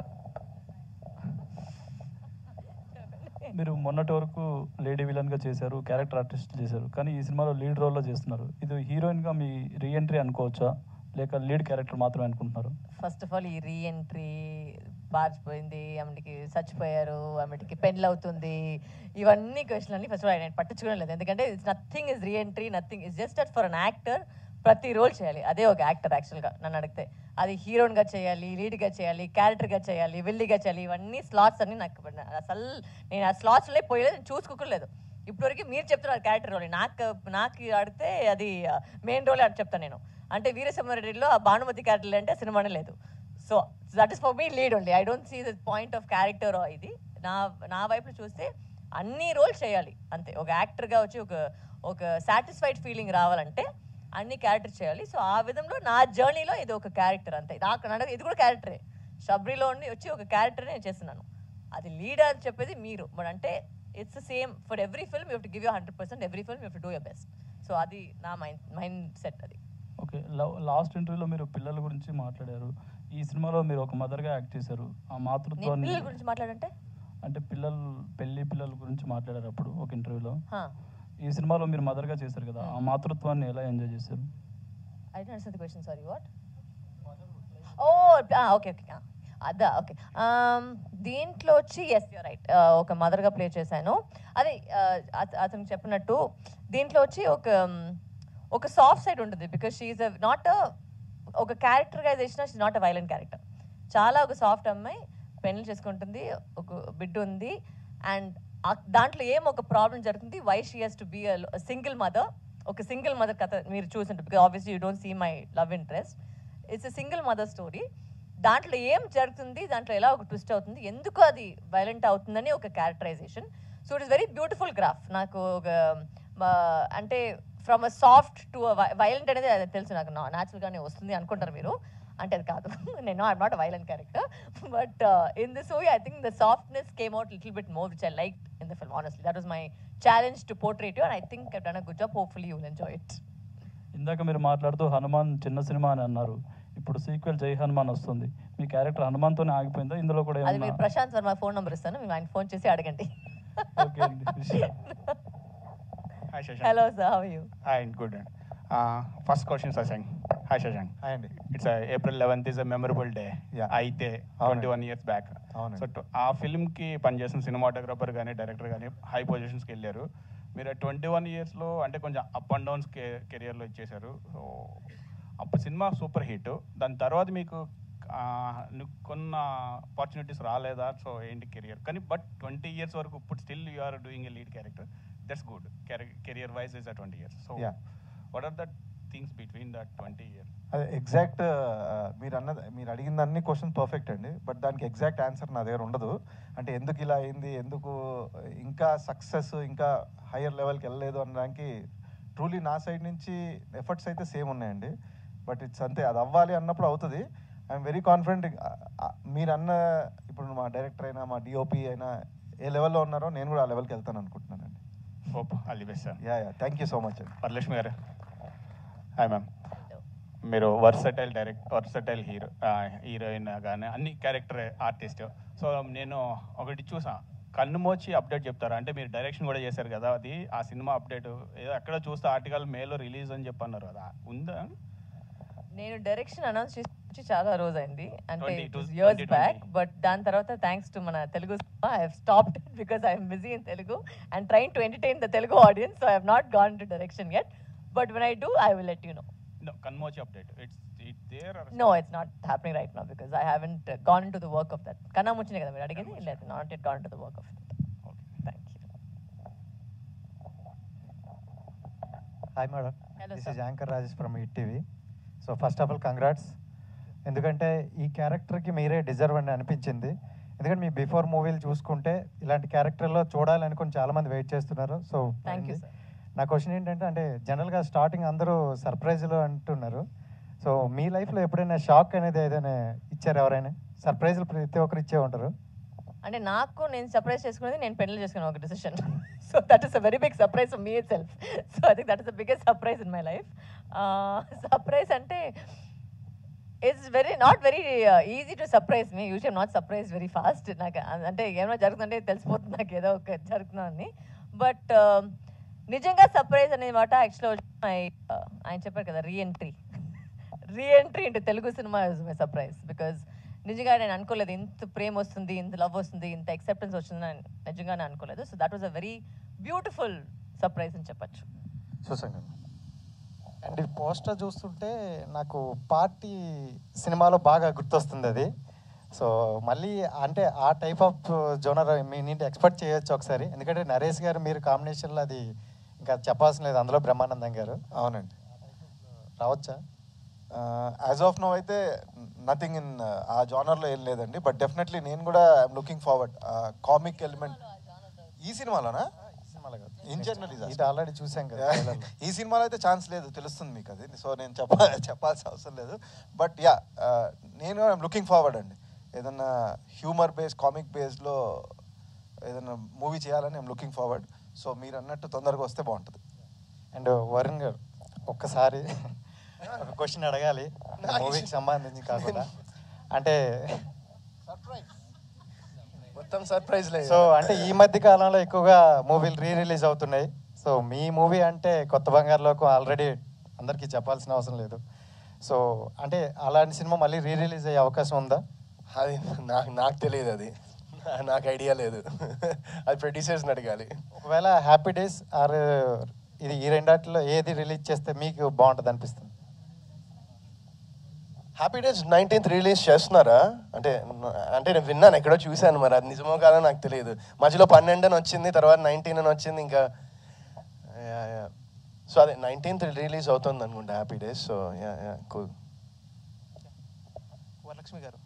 మీరు మొన్నటి వరకు లేడీ విలన్గా చేశారు క్యారెక్టర్ ఆర్టిస్ట్ చేశారు కానీ ఈ సినిమాలో లీడ్ రోల్లో చేస్తున్నారు ఇది హీరోయిన్గా మీ రీఎంట్రీ అనుకోవచ్చా లేక లీడ్ క్యారెక్టర్ మాత్రమే అనుకుంటున్నారు ఫస్ట్ ఆఫ్ ఆల్ ఈ రీఎంట్రీ పారిపోయింది ఆమెకి చచ్చిపోయారు ఆమెకి పెళ్ళి అవుతుంది ఇవన్నీ క్వశ్చన్ అన్ని ఫస్ట్ ఆఫ్ ఆల్ నేను పట్టించుకోవడం లేదు ఎందుకంటే it's nothing is reentry nothing is just at for an actor ప్రతి రోల్ చేయాలి అదే ఒక యాక్టర్ యాక్చువల్గా నన్ను అడిగితే అది హీరోయిన్గా చేయాలి లీడ్గా చేయాలి క్యారెక్టర్గా చేయాలి విల్లీగా చేయాలి ఇవన్నీ స్లాట్స్ అన్ని నాకు అసలు నేను ఆ స్లాట్స్లో పోయలేదు నేను చూసుకోలేదు ఇప్పటివరకు మీరు చెప్తున్నారు క్యారెక్టర్ రోల్ నాకు నాకు అడిగితే అది మెయిన్ రోల్ అని చెప్తాను నేను అంటే వీరసింహారెడ్డిలో ఆ భానుమతి క్యారెక్టర్ అంటే సినిమానే లేదు so that is for me lead only I don't see the point of character ఇది నా నా వైపు చూస్తే అన్ని రోల్స్ చేయాలి అంతే ఒక యాక్టర్గా వచ్చి ఒక ఒక సాటిస్ఫైడ్ ఫీలింగ్ రావాలంటే అన్ని క్యారెక్టర్ చేయాలి సో ఆ విధంలో నా జర్నీలో ఇది ఒక క్యారెక్టర్ అంతే నాకు నడక ఇది కూడా క్యారెక్టరే షబ్రిలో ఉండి వచ్చి ఒక క్యారెక్టర్ నేను చేస్తున్నాను అది లీడ్ అని చెప్పేది మీరు బట్ అంటే it's same for every film you to give you hundred percent every film you to do your best so అది నా మైండ్ మైండ్ సెట్ అది ఓకే లాస్ట్ ఇంటర్వ్యూలో మీరు పిల్లల గురించి మాట్లాడారు ఈ సినిమాలో మీరు ఒక మదర్గా యాక్ట్ చేశారు ఆ నేను మాతృత్వాన్ని పిల్లల గురించి మాట్లాడంటే అంటే పిల్లలు పెళ్లి పిల్లల గురించి మాట్లాడారు అప్పుడు ఒక ఇంటర్వ్యూలో హా. ఈ సినిమాలో మీరు మదర్గా చేశారు కదా ఆ మాతృత్వాన్ని ఎలా ఎంజాయ్ చేశారు I don't understand the question sorry what oh okay okay అదా ఓకే దీంట్లో వచ్చి ఎస్ యూ రైట్ ఒక మదర్గా ప్లే చేశాను అదే uh, అత- అతను చెప్పినట్టు దీంట్లో వచ్చి ఒక um, ఒక సాఫ్ట్ సైడ్ ఉంటుంది బికాస్ షీఈ్ నాట్ ఒక characterization she not a violent character చాలా ఒక సాఫ్ట్ అమ్మాయి పెళ్లి చేసుకుంటుంది ఒక బిడ్డ ఉంది అండ్ దాంట్లో ఏం ఒక ప్రాబ్లం జరుగుతుంది why she has to be single mother ఒక సింగిల్ మదర్ కథ మీరు చూసింటారు because obviously you don't see my love interest it's a single mother story దాంట్లో ఏం జరుగుతుంది దాంట్లో ఎలా ఒక ట్విస్ట్ అవుతుంది ఎందుకు అది వైలెంట్ అవుతుందని ఒక characterization so it is very beautiful graph నాకు ఒక మ, అంటే from a soft to violent అనేది అది తెలుసు నాకు న్యాచురల్గానే వస్తుంది అనుకుంటారు మీరు అంటే అది కాదు నేను I'm not violent character but in this movie I think the softness came out little bit more which I like in the film honestly that was my challenge to portray you and I think I done a good job hopefully you will enjoy it ఇందాక మీరు మాట్లాడుతూ హనుమాన్ చిన్న సినిమా అని అన్నారు ఇప్పుడు సీక్వెల్ జై హనుమాన్ వస్తుంది మీ క్యారెక్టర్ హనుమాన్తోనే ఆగిపోయిందా ఇందులో కూడా అది ఏమన్నా మీరు ప్రశాంత్ వర్మ ఫోన్ నెంబర్ ఇస్తాను మీరు ఆయన ఫోన్ చేసి అడగండి ఓకే అండి Hi, Shashank. Hello, sir. How are you? Hi, good. Uh, first question, Shashank. Hi, Shashank. Hi, Andy. It's uh, April 11th is a memorable day. Yeah. అయితే అవునండి. ట్వంటీ వన్ ఇయర్స్ బ్యాక్ అవునండి. సో ఆ ఫిల్మ్కి పనిచేసిన సినిమాటోగ్రఫర్ కానీ డైరెక్టర్ కానీ హై పొజిషన్స్కి వెళ్ళారు మీరు ట్వంటీ వన్ ఇయర్స్లో అంటే కొంచెం అప్ అండ్ డౌన్స్ కే కెరియర్లో ఇచ్చేశారు సో అప్పుడు సినిమా సూపర్ హిట్ దాని తర్వాత మీకు ఆ, ను- కొన్న ఆపర్చునిటీస్ రాలేదా సో ఏంటి కెరియర్ కానీ బట్ ట్వంటీ ఇయర్స్ వరకు ఇప్పుడు still you are doing a lead character that's good career wise is a twenty years so Yeah. What are the things between that twenty years అదే ఎగ్జాక్ట్ మీరు అన్నది మీరు అడిగిన అన్ని క్వశ్చన్ పర్ఫెక్ట్ అండి బట్ దానికి ఎగ్జాక్ట్ ఆన్సర్ నా దగ్గర ఉండదు అంటే ఎందుకు ఇలా అయింది ఎందుకు ఇంకా సక్సెస్ ఇంకా హయ్యర్ లెవెల్కి వెళ్ళలేదు అనడానికి ట్రూలీ నా సైడ్ నుంచి ఎఫర్ట్స్ అయితే సేమ్ ఉన్నాయండి బట్ ఇట్స్ అంతే అది అవ్వాలి అన్నప్పుడు అవుతుంది ఐఎమ్ వెరీ కాన్ఫిడెంట్ మీరు అన్న ఇప్పుడు మా డైరెక్టర్ అయినా మా డిఓపి అయినా ఏ లెవెల్లో ఉన్నారో నేను కూడా ఆ లెవెల్కి వెళ్తాను అనుకుంటున్నానండి hope all the best sir yeah yeah thank you so much అండి వరలక్ష్మి గారు హాయ్ మ్యామ్ మీరు versatile direct versatile hero heroine కానీ అన్ని క్యారెక్టర్ ఆర్టిస్ట్ సో నేను ఒకటి చూసా కన్ను మోచి అప్డేట్ చెప్తారా అంటే మీరు డైరెక్షన్ కూడా చేశారు కదా అది ఆ సినిమా అప్డేట్ ఏదో ఎక్కడ చూస్తే ఆర్టికల్ మేలో రిలీజ్ అని చెప్పన్నారు కదా ఉందా నేను డైరెక్షన్ అనౌన్స్ చేసి చాలా రోజు అయింది అంటే 20, ఇయర్స్ 2020. బ్యాక్ బట్ దాని తర్వాత థ్యాంక్స్ టు మన Telugu I have stopped because I'm busy in Telugu and trying to entertain the Telugu audience so I have not gone to direction yet but when I do I will let you know No, కన్మోచి update it's it there no it's not happening right no because I haven't gone to the work of that కన్నా ముచ్చింది కదా మీరు అడిగింది లేదు not it gone to the work of thank you hi madam Hello, this sir. Is anchor Rajesh from ETV so first of all congrats ఎందుకంటే ఈ క్యారెక్టర్కి మీరే డిజర్వ్ అని అనిపించింది ఎందుకంటే మీ బిఫోర్ మూవీలు చూసుకుంటే ఇలాంటి క్యారెక్టర్లో చూడాలనుకుని చాలామంది వెయిట్ చేస్తున్నారు సో థ్యాంక్ యూ సార్ నా క్వశ్చన్ ఏంటంటే అంటే జనరల్గా స్టార్టింగ్ అందరూ సర్ప్రైజ్లు అంటున్నారు సో మీ లైఫ్లో ఎప్పుడైనా షాక్ అనేది ఏదైనా ఇచ్చారు ఎవరైనా సర్ప్రైజ్లు ప్రతి ఒక్కరు ఇచ్చే ఉంటారు అంటే నాకు నేను సర్ప్రైజ్ చేసుకునేది నేను పెళ్లి చేసుకున్న ఒక decision so that is a very big surprise me itself so I think that is the biggest surprise in my life surprise అంటే it's very not very easy to surprise me usual not surprise very fast నాకు అ- అంటే ఏమైనా జరుగుతుందంటే తెలిసిపోతుంది నాకు ఏదో ఒక జరుగుతుందని బట్ నిజంగా సర్ప్రైజ్ అనే మాట యాక్చువల్ ఆయన చెప్పారు కదా reentry reentry into Telugu cinema is my surprise because నిజంగా నేను అనుకోలేదు ఇంత ప్రేమ వస్తుంది ఇంత లవ్ వస్తుంది ఇంత యాక్సెప్టెన్స్ వస్తుందని నిజంగానే అనుకోలేదు so that was a very beautiful surprise అని చెప్పచ్చు చూసాను అండ్ ఈ పోస్టర్ చూస్తుంటే నాకు పార్టీ సినిమాలో బాగా గుర్తొస్తుంది అది సో మళ్ళీ అంటే ఆ టైప్ ఆఫ్ జోనర్ మీ నుండి ఎక్స్పెక్ట్ చేయొచ్చు ఒకసారి ఎందుకంటే నరేష్ గారు మీరు కాంబినేషన్లో అది ఇంకా చెప్పాల్సిన లేదు అందులో బ్రహ్మానందం గారు అవునండి రావచ్చా యాజ్ ఆఫ్ నో అయితే నథింగ్ ఇన్ ఆ జానర్లో ఏం లేదండి బట్ డెఫినెట్లీ నేను కూడా I'm looking forward comic element ఈ సినిమాలోనా ఇన్ జనరల్ ఇది ఆల్రెడీ చూసాం కదా trailer లో. ఈ సినిమాలో అయితే ఛాన్స్ లేదు తెలుస్తుంది మీకు అది సో నేను చెప్ప చెప్పాల్సిన అవసరం లేదు బట్ యా నేను ఐఎమ్ లుకింగ్ ఫార్వర్డ్ అండి ఏదన్నా హ్యూమర్ బేస్ కామిక్ బేస్లో ఏదైనా మూవీ చేయాలని ఐఎమ్ లుకింగ్ ఫార్వర్డ్ సో మీరు అన్నట్టు తొందరగా వస్తే బాగుంటుంది అండ్ వరుణ్ గారు ఒక్కసారి ఒక క్వశ్చన్ అడగాలి మూవీకి సంబంధించి కాకుండా అంటే మొత్తం సర్ప్రైజ్ లేదు సో అంటే ఈ మధ్య కాలంలో ఎక్కువగా మూవీలు రీ రిలీజ్ అవుతున్నాయి సో మీ మూవీ అంటే కొత్త బంగారు లోకం ఆల్రెడీ అందరికీ చెప్పాల్సిన అవసరం లేదు సో అంటే అలాంటి సినిమా మళ్ళీ రీ రిలీజ్ అయ్యే అవకాశం ఉందా అది నాకు నాకు తెలియదు అది నాకు ఐడియా లేదు అది ప్రొడ్యూసర్స్ని అడగాలి ఒకవేళ హ్యాపీ డేస్ ఆర్ ఇది ఈ రెండాటిలో ఏది రిలీజ్ చేస్తే మీకు బాగుంటుంది అనిపిస్తుంది హ్యాపీ డేస్ నైన్టీన్త్ రిలీజ్ చేస్తున్నారా అంటే అంటే నేను విన్నాను ఎక్కడో చూశాను మరి అది నిజమో కాదో నాకు తెలియదు మధ్యలో పన్నెండు అని వచ్చింది తర్వాత నైన్టీన్ అని వచ్చింది ఇంకా సో అదే నైన్టీన్త్ రిలీజ్ అవుతుంది అనుకుంటా happy days so yeah yeah cool Varalakshmi garu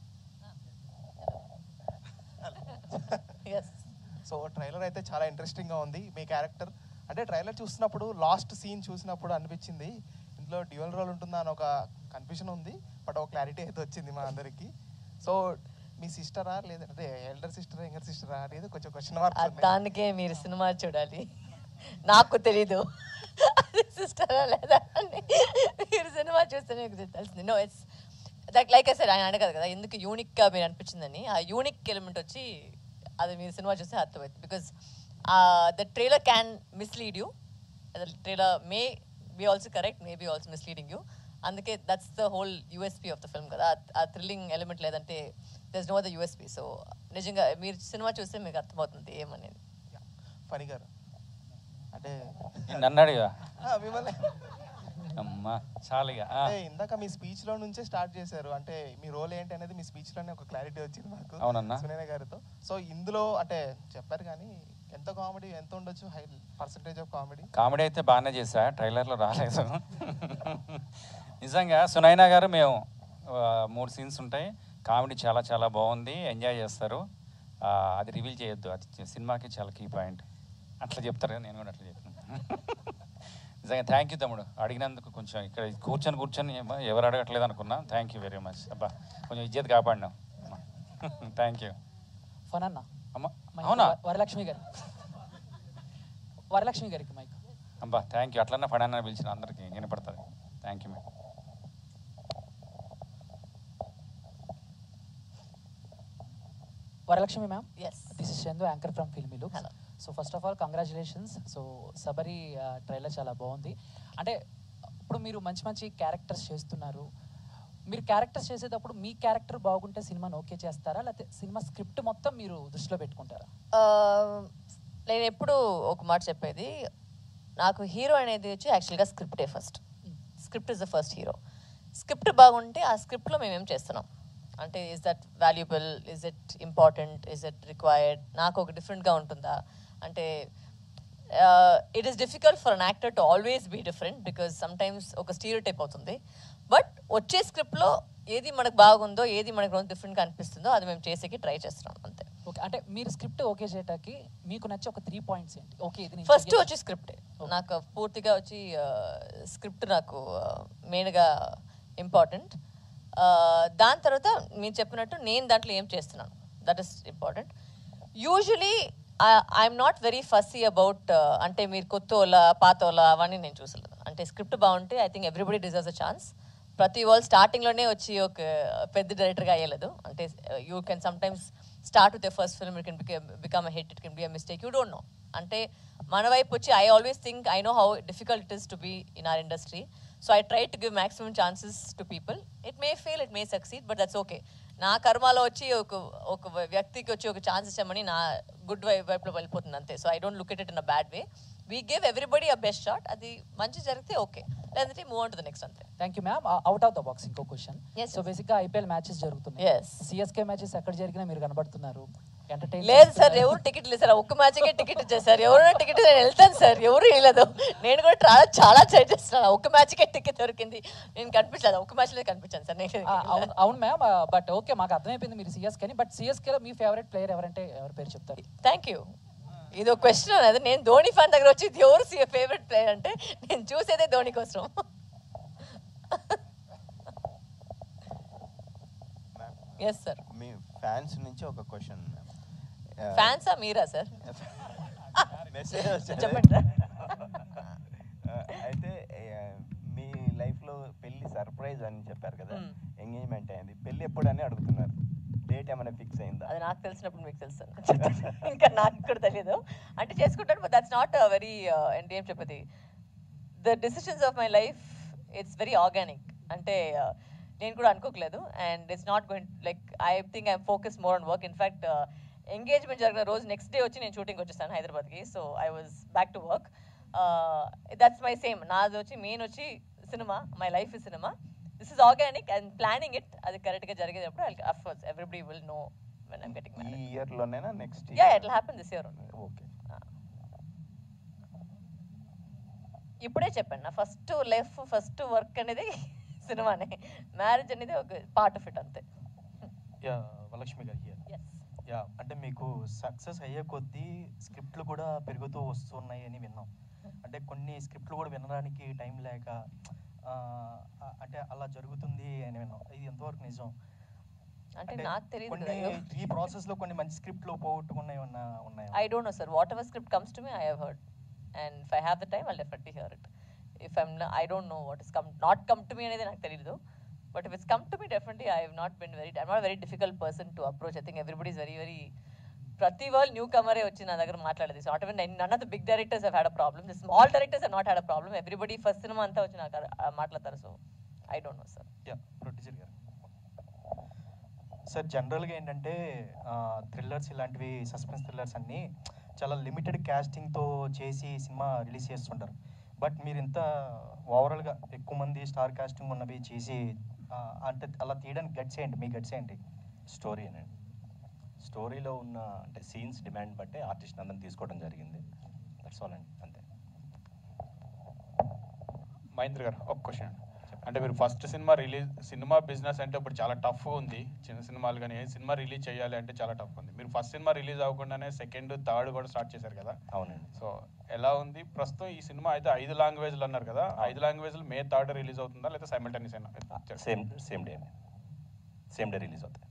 yes so trailer అయితే చాలా ఇంట్రెస్టింగ్గా ఉంది మీ క్యారెక్టర్ అంటే ట్రైలర్ చూసినప్పుడు లాస్ట్ సీన్ చూసినప్పుడు అనిపించింది ఇందులో డ్యూయల్ రోల్ ఉంటుందా అని ఒక కన్ఫ్యూజన్ ఉంది బట్ ఒక క్లారిటీ అయితే వచ్చింది మా అందరికి సో మీ సిస్టరా లేదంటే ఎల్డర్ సిస్టరా యంగర్ సిస్టరా అనేది కొంచెం క్వశ్చన్ ఆ మార్క్ దానికే మీరు సినిమా చూడాలి నాకు తెలీదు సిస్టరా లేదా అని మీరు సినిమా చూస్తే మీకు తెలిసింది no it's that like I side ఆయన అడగదు కదా ఎందుకు యూనిక్గా మీరు అనిపించిందని ఆ యూనిక్ ఎలిమెంట్ వచ్చి అది మీరు సినిమా చూస్తే అర్థమవుతుంది because the trailer can mislead you trailer may be also correct may be also misleading you అందుకే that's the whole USP of the film కదా ఆ- ఆ థ్రిల్లింగ్ ఎలిమెంట్ లేదంటే thus no the USP so నిజంగా మీరు సినిమా చూస్తే మీకు అర్థమవుతుంది ఏమనేది ఫణి గారు అంటే నన్ను అడిగా ఆ, మిమ్మల్ని అమ్మా చాలుగా ఆ. అంటే ఇందాక మీ స్పీచ్ లో నుంచే స్టార్ట్ చేశారు అంటే మీ రోల్ ఏంటి అనేది మీ స్పీచ్ లోనే ఒక క్లారిటీ వచ్చింది నాకు అవునన్నా? సునైన గారితో సో ఇందులో అంటే చెప్పారు కానీ ఎంత కామెడీ ఎంత ఉండొచ్చు high percentage of comedy comedy అయితే బాగానే చేశా ట్రైలర్లో రాలేదు నిజంగా సునైనా గారు మేము ఆ, మూడు సీన్స్ ఉంటాయి కామెడీ చాలా చాలా బాగుంది ఎంజాయ్ చేస్తారు ఆ, అది రివీల్ చేయొద్దు అది చి- సినిమాకి చాలా కీ పాయింట్ అట్లా చెప్తారు కదా నేను కూడా అట్లా చెప్తాను నిజంగా థ్యాంక్ యూ తమ్ముడు అడిగినందుకు కొంచెం ఇక్కడ కూర్చొని కూర్చొని ఏమో ఎవరు అడగట్లేదు అనుకున్నా థ్యాంక్ యూ వెరీ మచ్ అబ్బా కొంచెం ఇజ్జత్ కాపాడినావు థ్యాంక్ యూ ఫనన్న అమ్మ మైక్ అవునా వ- వరలక్ష్మి గారు వరలక్ష్మి గారికి మైక్ అబ్బా థ్యాంక్ యూ అట్లన్నా పడన్నా పిలిచిన అందరికీ వినపడుతుంది thank you madam Varalakshmi ma'am yes this is Chandu anchor from filmy look so first of all congratulations so Sabari trailer చాలా బాగుంది అంటే ఇప్పుడు మీరు మంచి మంచి క్యారెక్టర్స్ చేస్తున్నారు మీరు క్యారెక్టర్స్ చేసేటప్పుడు మీ క్యారెక్టర్ బాగుంటే సినిమాని ఓకే చేస్తారా లేకపోతే సినిమా స్క్రిప్ట్ మొత్తం మీరు దృష్టిలో పెట్టుకుంటారా ఆ, నేను ఎప్పుడు ఒక మాట చెప్పేది నాకు హీరో అనేది వచ్చి యాక్చువల్గా స్క్రిప్టే first script is the first hero script బాగుంటే ఆ స్క్రిప్ట్లో మేమేం చేస్తున్నాం అంటే is that valuable is it important is it required నాకు ఒక డిఫరెంట్గా ఉంటుందా అంటే it is difficult for an actor to always be different because sometimes ఒక స్టీరియో టైప్ అవుతుంది బట్ వచ్చే స్క్రిప్ట్లో ఏది మనకు బాగుందో ఏది మనకు డిఫరెంట్గా అనిపిస్తుందో అది మేము చేసేకి ట్రై చేస్తున్నాం అంతే ఓకే అంటే మీరు స్క్రిప్ట్ ఓకే చేయటానికి మీకు నచ్చే ఒక త్రీ పాయింట్స్ ఏంటి ఓకే ఇది నేను ఫస్ట్ చెయ్యను. వచ్చి స్క్రిప్ట్ నాకు పూర్తిగా వచ్చి స్క్రిప్ట్ నాకు మెయిన్గా ఇంపార్టెంట్ దాని తర్వాత మీరు చెప్పినట్టు నేను దాంట్లో ఏం చేస్తున్నాను that is important usually I'm not very fussy about అంటే మీరు కొత్త వాళ్ళ పాత వాళ్ళ అవన్నీ నేను చూసలేదు అంటే స్క్రిప్ట్ బాగుంటే I think everybody deserves a chance ప్రతి వాళ్ళు స్టార్టింగ్లోనే వచ్చి ఒక పెద్ద డైరెక్టర్గా అయ్యలేదు అంటే you can sometimes start with the first film it can become a hit it can be a mistake you don't know అంటే మన వైపు వచ్చి I always think I know how difficult it is to be in our industry so I try to give maximum chances to people it may fail it may succeed but that's okay నా కర్మలో వచ్చి ఒక ఒక వ్యక్తికి వచ్చి ఒక ఛాన్స్ ఇచ్చామని నా గుడ్ వై వైపులో వెళ్ళిపోతుంది అంతే so I don't look it it in a bad way we give everybody a best shot అది మంచి జరిగితే ఓకే లేదంటే move on to the next అంతే thank you ma'am out of the box ఇంకో క్వశ్చన్ సో బేసిక్ గా ఐపీఎల్ మ్యాచెస్ జరుగుతున్నాయి Yes. సిఎస్కే మ్యాచెస్ ఎక్కడ జరిగినా మీరు కనబడుతున్నారు ఎంటర్టైన్ లేదు సార్ ఎవరు టికెట్ లేదు సార్ ఒక్క మ్యాచ్కే టికెట్ ఇచ్చేసారు ఎవరైనా టికెట్ నేను వెళ్తాను సార్ ఎవరు ఇవ్వలేదు నేను కూడా చాలా చాలా ట్రై చేస్తున్నాను ఒక్క మ్యాచ్కే టికెట్ దొరికింది నేను కనిపించలేదు ఒక్క మ్యాచ్లో కనిపించాను సార్ నేను అవును అవును మ్యామ్ బట్ ఓకే మాకు అర్థమైపోయింది మీరు సిఎస్కే అని బట్ సిఎస్కేలో మీ ఫేవరెట్ ప్లేయర్ ఎవరంటే ఎవరి పేరు చెప్తారు థ్యాంక్ యూ ఇది ఒక క్వశ్చన్ అనేది నేను ధోని ఫ్యాన్ దగ్గర వచ్చి ఇది ఎవరు ఫేవరెట్ ప్లేయర్ అంటే నేను చూసేదే ధోని కోసం ఎస్ సార్ మీ ఫ్యాన్స్ నుంచి ఒక క్వశ్చన్ ఫ్యాన్సా మీరా సార్ మెసేజ్ వచ్చింది చెప్పండి ఆ, అయితే ఆ, మీ లైఫ్లో పెళ్లి సర్ప్రైజ్ అని చెప్పారు కదా మ్మ్. ఎంగేజ్మెంట్ అయింది పెళ్లి ఎప్పుడు అని అడుగుతున్నారు డేట్ ఏమైనా ఫిక్స్ అయిందా అది నాకు తెలిసినప్పుడు మీకు తెలుసు ఇంకా నాకు కూడా తెలియదు అంటే చేసుకుంటాను బట్ దట్స్ నాట్ వెరీ అంటే ఏం చెప్పేది the decisions of my life it's very organic అంటే uh, నేను కూడా అనుకోకలేదు and it's not going like I think I focus more on work in fact engagement జరిగిన రోజు నెక్స్ట్ డే వచ్చి నేను షూటింగ్ వచ్చేసాను హైదరాబాద్కి so I was back to work that's my same నాది వచ్చి మెయిన్ వచ్చి cinema my life is cinema this is organic and planning it అది కరెక్ట్గా జరిగేటప్పుడు of course everybody will know when I'm getting ఈ ఇయర్లోనేనా next yeah it happen this year okay ఇప్పుడే చెప్పాను నా ఫస్ట్ లైఫ్ ఫస్ట్ వర్క్ అనేది సినిమానే మ్యారేజ్ అనేది ఒక పార్ట్ ఆఫ్ ఇట్ అంతే yeah Varalakshmi garu here yeah అంటే మీకు సక్సెస్ అయ్యే కొద్దీ స్క్రిప్ట్లు కూడా పెరుగుతూ వస్తున్నాయి అని విన్నాం అంటే కొన్ని స్క్రిప్ట్లు కూడా వినడానికి టైం లేక ఆ, ఆ, అంటే అలా జరుగుతుంది అని విన్నాం ఇది ఎంతవరకు నిజం అంటే నాకు తెలియదు కొన్ని కదా. ఈ ప్రాసెస్ లో కొన్ని మంచి స్క్రిప్ట్లు పోగొట్టుకున్నాయి ఉన్నా ఉన్నాయి I don't know, sir. Whatever script comes to me, I have heard. And if I have the time, I'll definitely hear it. If I'm not, I don't know what is come, not come to me అనేది నాకు తెలియదు but if it's come to me definitely I have not been very I'm not very difficult person to approach I think everybody is very very ప్రతి వాళ్ళు న్యూ కమరే వచ్చి నా దగ్గర మాట్లాడేది not even none of the big directors had a problem the small directors have not had a problem everybody first cinema అంతా వచ్చి నాకు ఆ మాట్లాడతారు so I don't know sir yeah producer గారు సార్ జనరల్గా ఏంటంటే థ్రిల్లర్స్ ఇలాంటివి సస్పెన్స్ థ్రిల్లర్స్ అన్నీ చాలా లిమిటెడ్ క్యాస్టింగ్తో చేసి సినిమా రిలీజ్ చేస్తుంటారు బట్ మీరు ఇంత ఓవరాల్గా ఎక్కువ మంది స్టార్ కాస్టింగ్ ఉన్నవి చేసి ఆ, అంటే అలా తీయడానికి గట్స్ ఏంటి మీ గట్స్ ఏంటి స్టోరీ అండి స్టోరీలో ఉన్న అంటే సీన్స్ డిమాండ్ బట్టే ఆర్టిస్ట్ అందరిని తీసుకోవడం జరిగింది దట్స్ ఆల్ అండి అంతే మహేంద్ర గారు ఒక క్వశ్చన్ అంటే మీరు first cinema release cinema business అంటే ఇప్పుడు చాలా టఫ్ ఉంది చిన్న సినిమాలు కానీ ఏ సినిమా రిలీజ్ చేయాలి అంటే చాలా టఫ్ ఉంది మీరు ఫస్ట్ సినిమా రిలీజ్ అవ్వకుండానే సెకండ్ థర్డ్ కూడా స్టార్ట్ చేశారు కదా అవునండి సో ఎలా ఉంది ప్రస్తుతం ఈ సినిమా అయితే ఐదు లాంగ్వేజ్లు అన్నారు కదా ఐదు లాంగ్వేజ్లు మే థర్డ్ రిలీజ్ అవుతుందా లేదా సైమల్టేనియస్ అయినా సేమ్ సేమ్ డే అండి సేమ్ డే రిలీజ్ అవుతాయి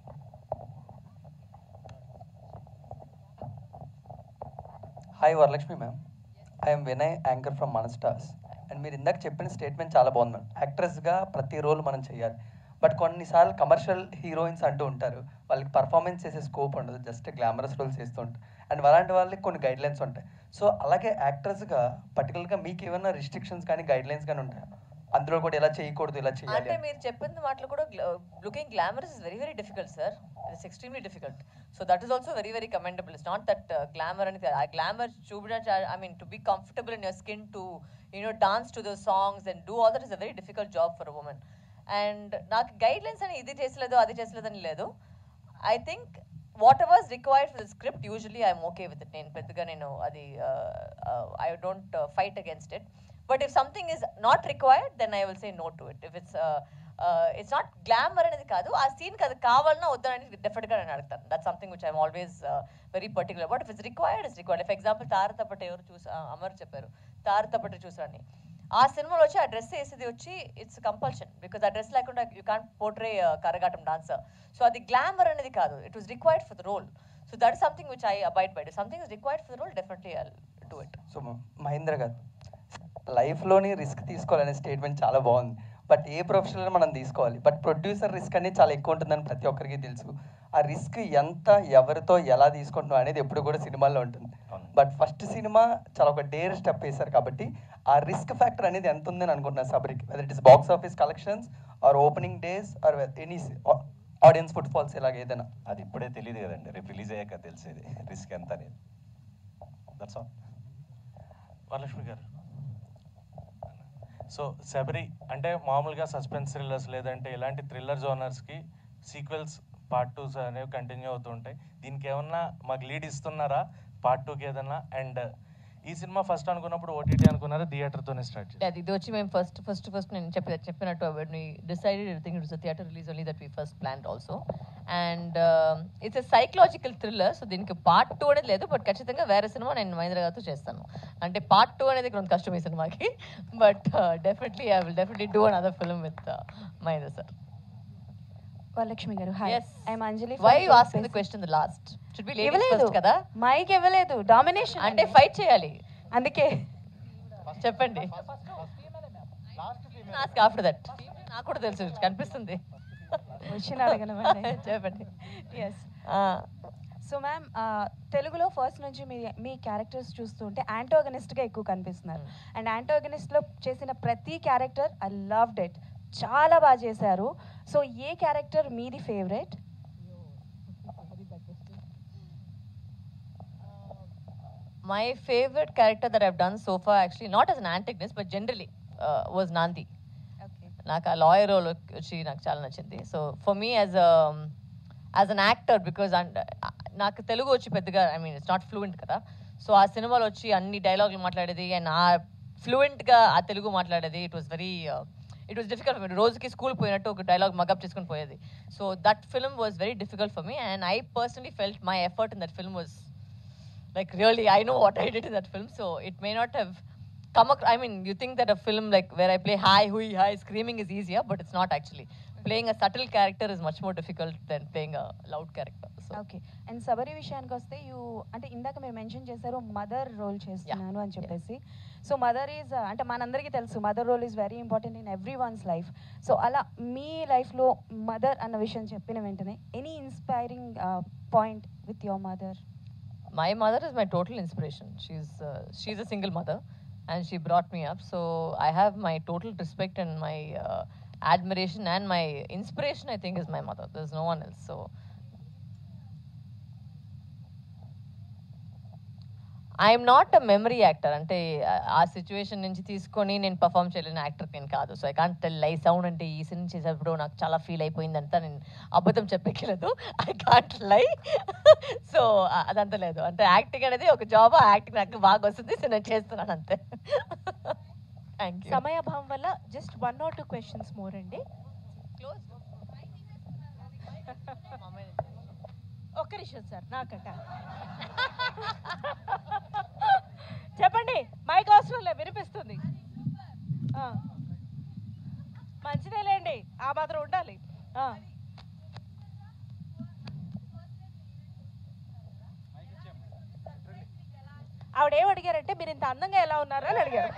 hi Varalakshmi ma'am I'm Vinay anchor from మన స్టార్స్ అండ్ మీరు ఇందాక చెప్పిన స్టేట్మెంట్ చాలా బాగుంది మ్యామ్ యాక్ట్రెస్గా ప్రతి రోల్ మనం చేయాలి బట్ కొన్నిసార్లు కమర్షియల్ హీరోయిన్స్ అంటూ ఉంటారు వాళ్ళకి పర్ఫార్మెన్స్ చేసే స్కోప్ ఉండదు జస్ట్ గ్లామరస్ రోల్స్ చేస్తూ ఉంటారు అండ్ అలాంటి వాళ్ళకి కొన్ని గైడ్ లైన్స్ ఉంటాయి సో అలాగే యాక్టర్స్గా పర్టికులర్గా మీకు ఏమైనా రిస్ట్రిక్షన్స్ కానీ గైడ్ లైన్స్ కానీ ఉంటాయి అందులో కూడా ఇలా చేయకూడదు ఇలా చేయాలి అంటే మీరు చెప్పిన మాటలు కూడా looking glamorous is very very difficult sir it's extremely difficult so that is also very very commendable it's not that glamour అని ఆ గ్లామర్ చూపించడం I mean to be comfortable in your skin to you know dance to the songs and do all that is a very difficult job for women and నాకు గైడ్ లైన్స్ అని ఇది చేసలేదు అది చేసలేదు అని లేదు I think whatever's required for the script usually I'm okay with it నేను పెద్దగా నేను అది I don't fight against it but if something is not required then I will say no to it if it's it's not glamour అనేది కాదు ఆ సీన్కి అది కావాలన్నా వద్దనేది డెఫినెట్గా నేను అడుగుతాను that something which I'm always very particular but if it's required is required for example తారతపట ఎవరు చూసా అమర్ చెప్పారు తారతపట చూసారని ఆ సినిమాలో వచ్చి ఆ డ్రెస్ వేసేది వచ్చి ఇట్స్ కంపల్షన్ బికాస్ ఆ డ్రెస్ లేకుండా you can't portray Karagattam dancer so అది గ్లామర్ అనేది కాదు it was required for the role so that is something which I abide by something is required for the role definitely I do it so Mahendra garu లైఫ్లోని రిస్క్ తీసుకోవాలనే స్టేట్మెంట్ చాలా బాగుంది బట్ ఏ ప్రొఫెషనల్ మనం తీసుకోవాలి బట్ ప్రొడ్యూసర్ రిస్క్ అనేది చాలా ఎక్కువ ఉంటుందని ప్రతి ఒక్కరికి తెలుసు ఆ రిస్క్ ఎంత ఎవరితో ఎలా తీసుకుంటున్నాం అనేది ఎప్పుడు కూడా సినిమాల్లో ఉంటుంది బట్ ఫస్ట్ సినిమా చాలా ఒక డేర్ స్టెప్ వేశారు కాబట్టి ఆ రిస్క్ ఫ్యాక్టర్ అనేది ఎంత ఉందని అనుకుంటున్నారు సబరికి whether it is box office collections or opening days or any audience footfalls ఇలాగ ఏదైనా అది ఇప్పుడే తెలియదు కదండి రేపు రిలీజ్ అయ్యాక తెలిసేది రిస్క్ ఎంత అనేది దట్స్ ఆల్ వరలక్ష్మి గారు సో శబరి అంటే మామూలుగా సస్పెన్స్ థ్రిల్లర్స్ లేదంటే ఇలాంటి థ్రిల్లర్ జోనర్స్కి సీక్వెల్స్ పార్ట్ టూస్ అనేవి కంటిన్యూ అవుతుంటాయి దీనికి ఏమన్నా మాకు లీడ్ ఇస్తున్నారా పార్ట్ టూకి ఏదన్నా అండ్ ఈ సినిమా ఫస్ట్ అనుకున్నప్పుడు ఓటీటీ అనుకున్నారా థియేటర్తోనే స్టార్ట్ చేసి అది ఇది వచ్చి మేము ఫస్ట్ ఫస్ట్ ఫస్ట్ నేను చెప్పి చెప్పినట్టు decided think it's theatre release only that we first plan also and it's a psychological thriller so దీనికి పార్ట్ టూ అనేది లేదు బట్ ఖచ్చితంగా వేరే సినిమా నేను మహేంద్ర గారితో చేస్తాను అంటే పార్ట్ టూ అనేది కొంత కష్టం ఈ సినిమాకి but definitely I will definitely do another film with Mahendra sir Varalakshmi garu hi Yes. I'm Anjali why you asking the question the last should be ladies ఇవ్వలేదు ఫస్ట్ కదా మైక్ ఇవ్వలేదు డామినేషన్ అంటే ఫైట్ చేయాలి అందుకే చెప్పండి ఆఫ్టర్ దట్ నాకు కూడా తెలుసు కనిపిస్తుంది క్వశ్చన్ అడగనమండి చెప్పండి ఎస్ సో మ్యామ్ తెలుగులో ఫస్ట్ నుంచి మీ మీ క్యారెక్టర్స్ చూస్తుంటే యాంటోగనిస్ట్గా ఎక్కువ కనిపిస్తున్నారు అండ్ యాంటోగనిస్ట్లో చేసిన ప్రతి క్యారెక్టర్ ఐ లవ్డ్ ఇట్ చాలా బాగా చేశారు సో ఏ క్యారెక్టర్ మీది favourite my favorite character that I've done so far, actually, not as an antagonist, but generally, uh, was Nandi. నాకు ఆ లాయర్ రోల్ వచ్చి నాకు చాలా నచ్చింది so for me as as an actor because నాకు తెలుగు వచ్చి పెద్దగా I mean it's not fluent కదా సో ఆ సినిమాలో వచ్చి అన్ని డైలాగులు మాట్లాడేది అండ్ ఆ ఫ్లూయెంట్గా ఆ తెలుగు మాట్లాడేది it was very it was difficult రోజుకి స్కూల్ పోయినట్టు ఒక డైలాగ్ మగప్ చేసుకుని పోయేది so that film was very difficult for me and I personally felt my effort in that film was like really i know what i did in that film so it may not have come across i mean you think that a film like where i play hi hui hi screaming is easier but it's not actually playing a subtle character is much more difficult than playing a loud character so okay and Sabari విషయానికి వస్తే యూ అంటే ఇందాక మీరు మెన్షన్ చేశారు మదర్ రోల్ చేస్తున్నాను అని చెప్పేసి సో మదర్ ఈజ్ అంటే మనందరికీ తెలుసు mother role is very important in every one's life so అలా మీ లైఫ్లో మదర్ అన్న విషయం చెప్పిన వెంటనే any inspiring point with your mother my mother is my total inspiration. She's uh, she's a single mother, and she brought me up. So I have my total respect and my uh, admiration and my inspiration. I think is my mother. There's no one else. So I'm not a memory actor అంటే ఆ- ఆ సిచ్యువేషన్ నుంచి తీసుకొని నేను పర్ఫామ్ చేయలేని యాక్టర్ నేను కాదు so I can't tell lie sound అంటే ఈ సినిమా చేసేటప్పుడు నాకు చాలా ఫీల్ అయిపోయిందంతా నేను అబద్ధం చెప్పెక్కలేదు ఐ కాంట్ లై సో అదంతా లేదు అంటే యాక్టింగ్ అనేది ఒక జాబ్ ఆ యాక్టింగ్ నాకు బాగా వస్తుంది సో నేను చేస్తున్నాను అంతే థ్యాంక్ యూ సమయాభావం వల్ల just one or two questions more అండి ఒక్క నిమిషం సార్ నాకట చెప్పండి మైక్ అవసరం లే వినిపిస్తుంది ఆ. మంచిదేలేండి ఆ మాత్రం ఉండాలి ఆ. ఆవిడ ఏం అడిగారంటే మీరు ఇంత అందంగా ఎలా ఉన్నారా అని అడిగారు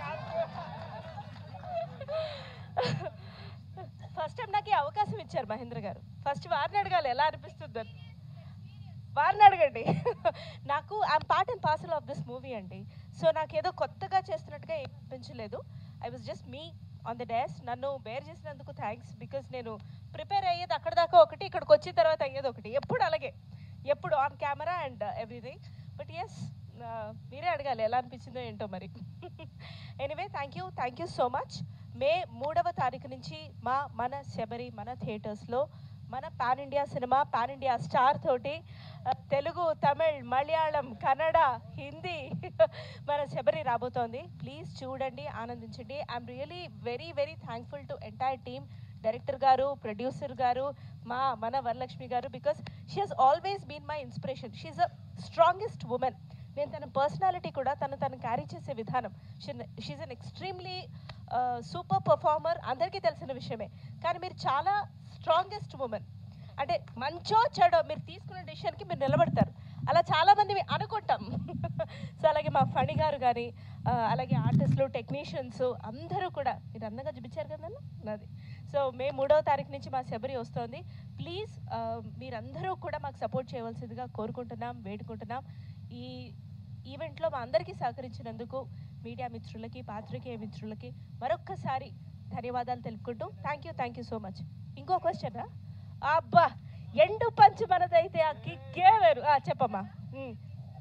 ఫస్ట్ టైం నాకు ఈ అవకాశం ఇచ్చారు మహేంద్ర గారు ఫస్ట్ వారిని అడగాలి ఎలా అనిపిస్తుందని వారిని అడగండి నాకు I'm part and parcel of this movie అండి సో నాకు ఏదో కొత్తగా చేస్తున్నట్టుగా ఏం అనిపించలేదు I was just me on the dash నన్ను బేర్ చేసినందుకు థ్యాంక్స్ బికాస్ నేను ప్రిపేర్ అయ్యేది అక్కడ దాకా ఒకటి ఇక్కడికి వచ్చిన తర్వాత అయ్యేది ఒకటి ఎప్పుడు అలాగే ఎప్పుడు on camera and everything but yes మీరే అడగాలి ఎలా అనిపించిందో ఏంటో మరి anyway thank you thank you so much May మూడవ తారీఖు నుంచి మా మన శబరి మన థియేటర్స్లో మన పాన్ ఇండియా సినిమా పాన్ ఇండియా స్టార్ తోటి ఆ, తెలుగు తమిళ్ మలయాళం కన్నడ హిందీ మన శబరి రాబోతోంది ప్లీజ్ చూడండి ఆనందించండి I'm really very very thankful to entire team director గారు ప్రొడ్యూసర్ గారు మా మన Varalakshmi garu because she has always been my inspiration she a strongest women నేను తన పర్సనాలిటీ కూడా తను తను క్యారీ చేసే విధానం she an extremely super performer అందరికీ తెలిసిన విషయమే కానీ మీరు చాలా స్ట్రాంగెస్ట్ ఉమెన్ అంటే మంచో చెడో మీరు తీసుకున్న డిసిషన్కి మీరు నిలబడతారు అలా చాలా మంది మేము అనుకుంటాం సో అలాగే మా ఫణి గారు కానీ అలాగే ఆర్టిస్టులు టెక్నీషియన్స్ అందరూ కూడా మీరు అందంగా చూపించారు కదన్నా నాది సో మే మూడవ తారీఖు నుంచి మా శబరి వస్తోంది ప్లీజ్ మీరందరూ కూడా మాకు సపోర్ట్ చేయవలసిందిగా కోరుకుంటున్నాం వేడుకుంటున్నాం ఈ ఈవెంట్లో మా అందరికీ సహకరించినందుకు మీడియా మిత్రులకి పాత్రికేయ మిత్రులకి మరొక్కసారి ధన్యవాదాలు తెలుపుకుంటూ thank you thank you so much ఇంకో క్వశ్చన్ అబ్బా ఎండు పంచు మనదైతే ఆ కిక్కే వేరు ఆ, చెప్పమ్మా ఉమ్.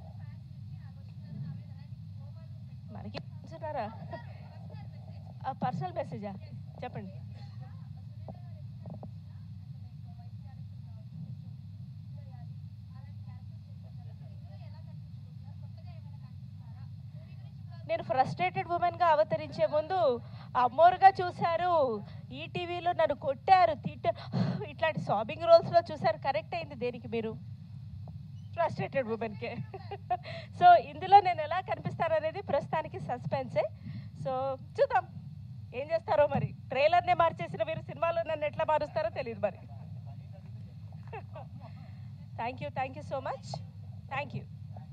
మనకి పంచున్నారా పర్సనల్ మెసేజా చెప్పండి నేను ఫ్రస్ట్రేటెడ్ ఉమెన్గా అవతరించే ముందు అమ్మోరుగా చూశారు ఈ టీవీలో నన్ను కొట్టారు తిట్ట ఇట్లాంటి సాబింగ్ రోల్స్లో చూశారు కరెక్ట్ అయింది దేనికి మీరు ఫ్రస్ట్రేటెడ్ ఉమెన్కే సో ఇందులో నేను ఎలా కనిపిస్తాననేది ప్రస్తుతానికి సస్పెన్సే సో చూద్దాం ఏం చేస్తారో మరి ట్రైలర్నే మార్చేసిన మీరు సినిమాలో నన్ను ఎట్లా మారుస్తారో తెలియదు మరి thank you thank you so much thank you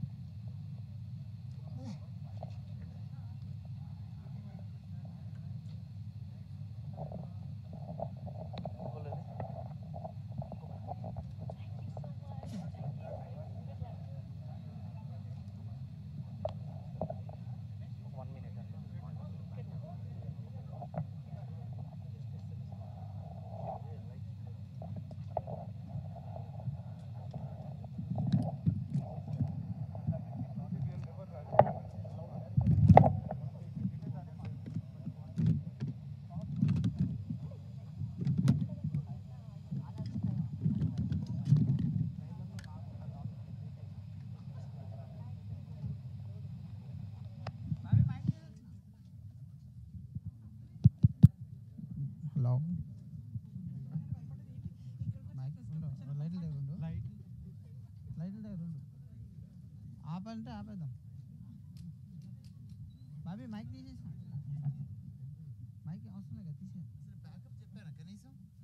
hello mike ఉండు లైట్లు దగ్గర ఉండు లైట్ల దగ్గర ఉండు ఆపంటే ఆపేద్దాం బాబీ మైక్ తీసేసా మైక్ అవసరం లేదు తీసే బ్యాకప్ చెప్పారా కనీసం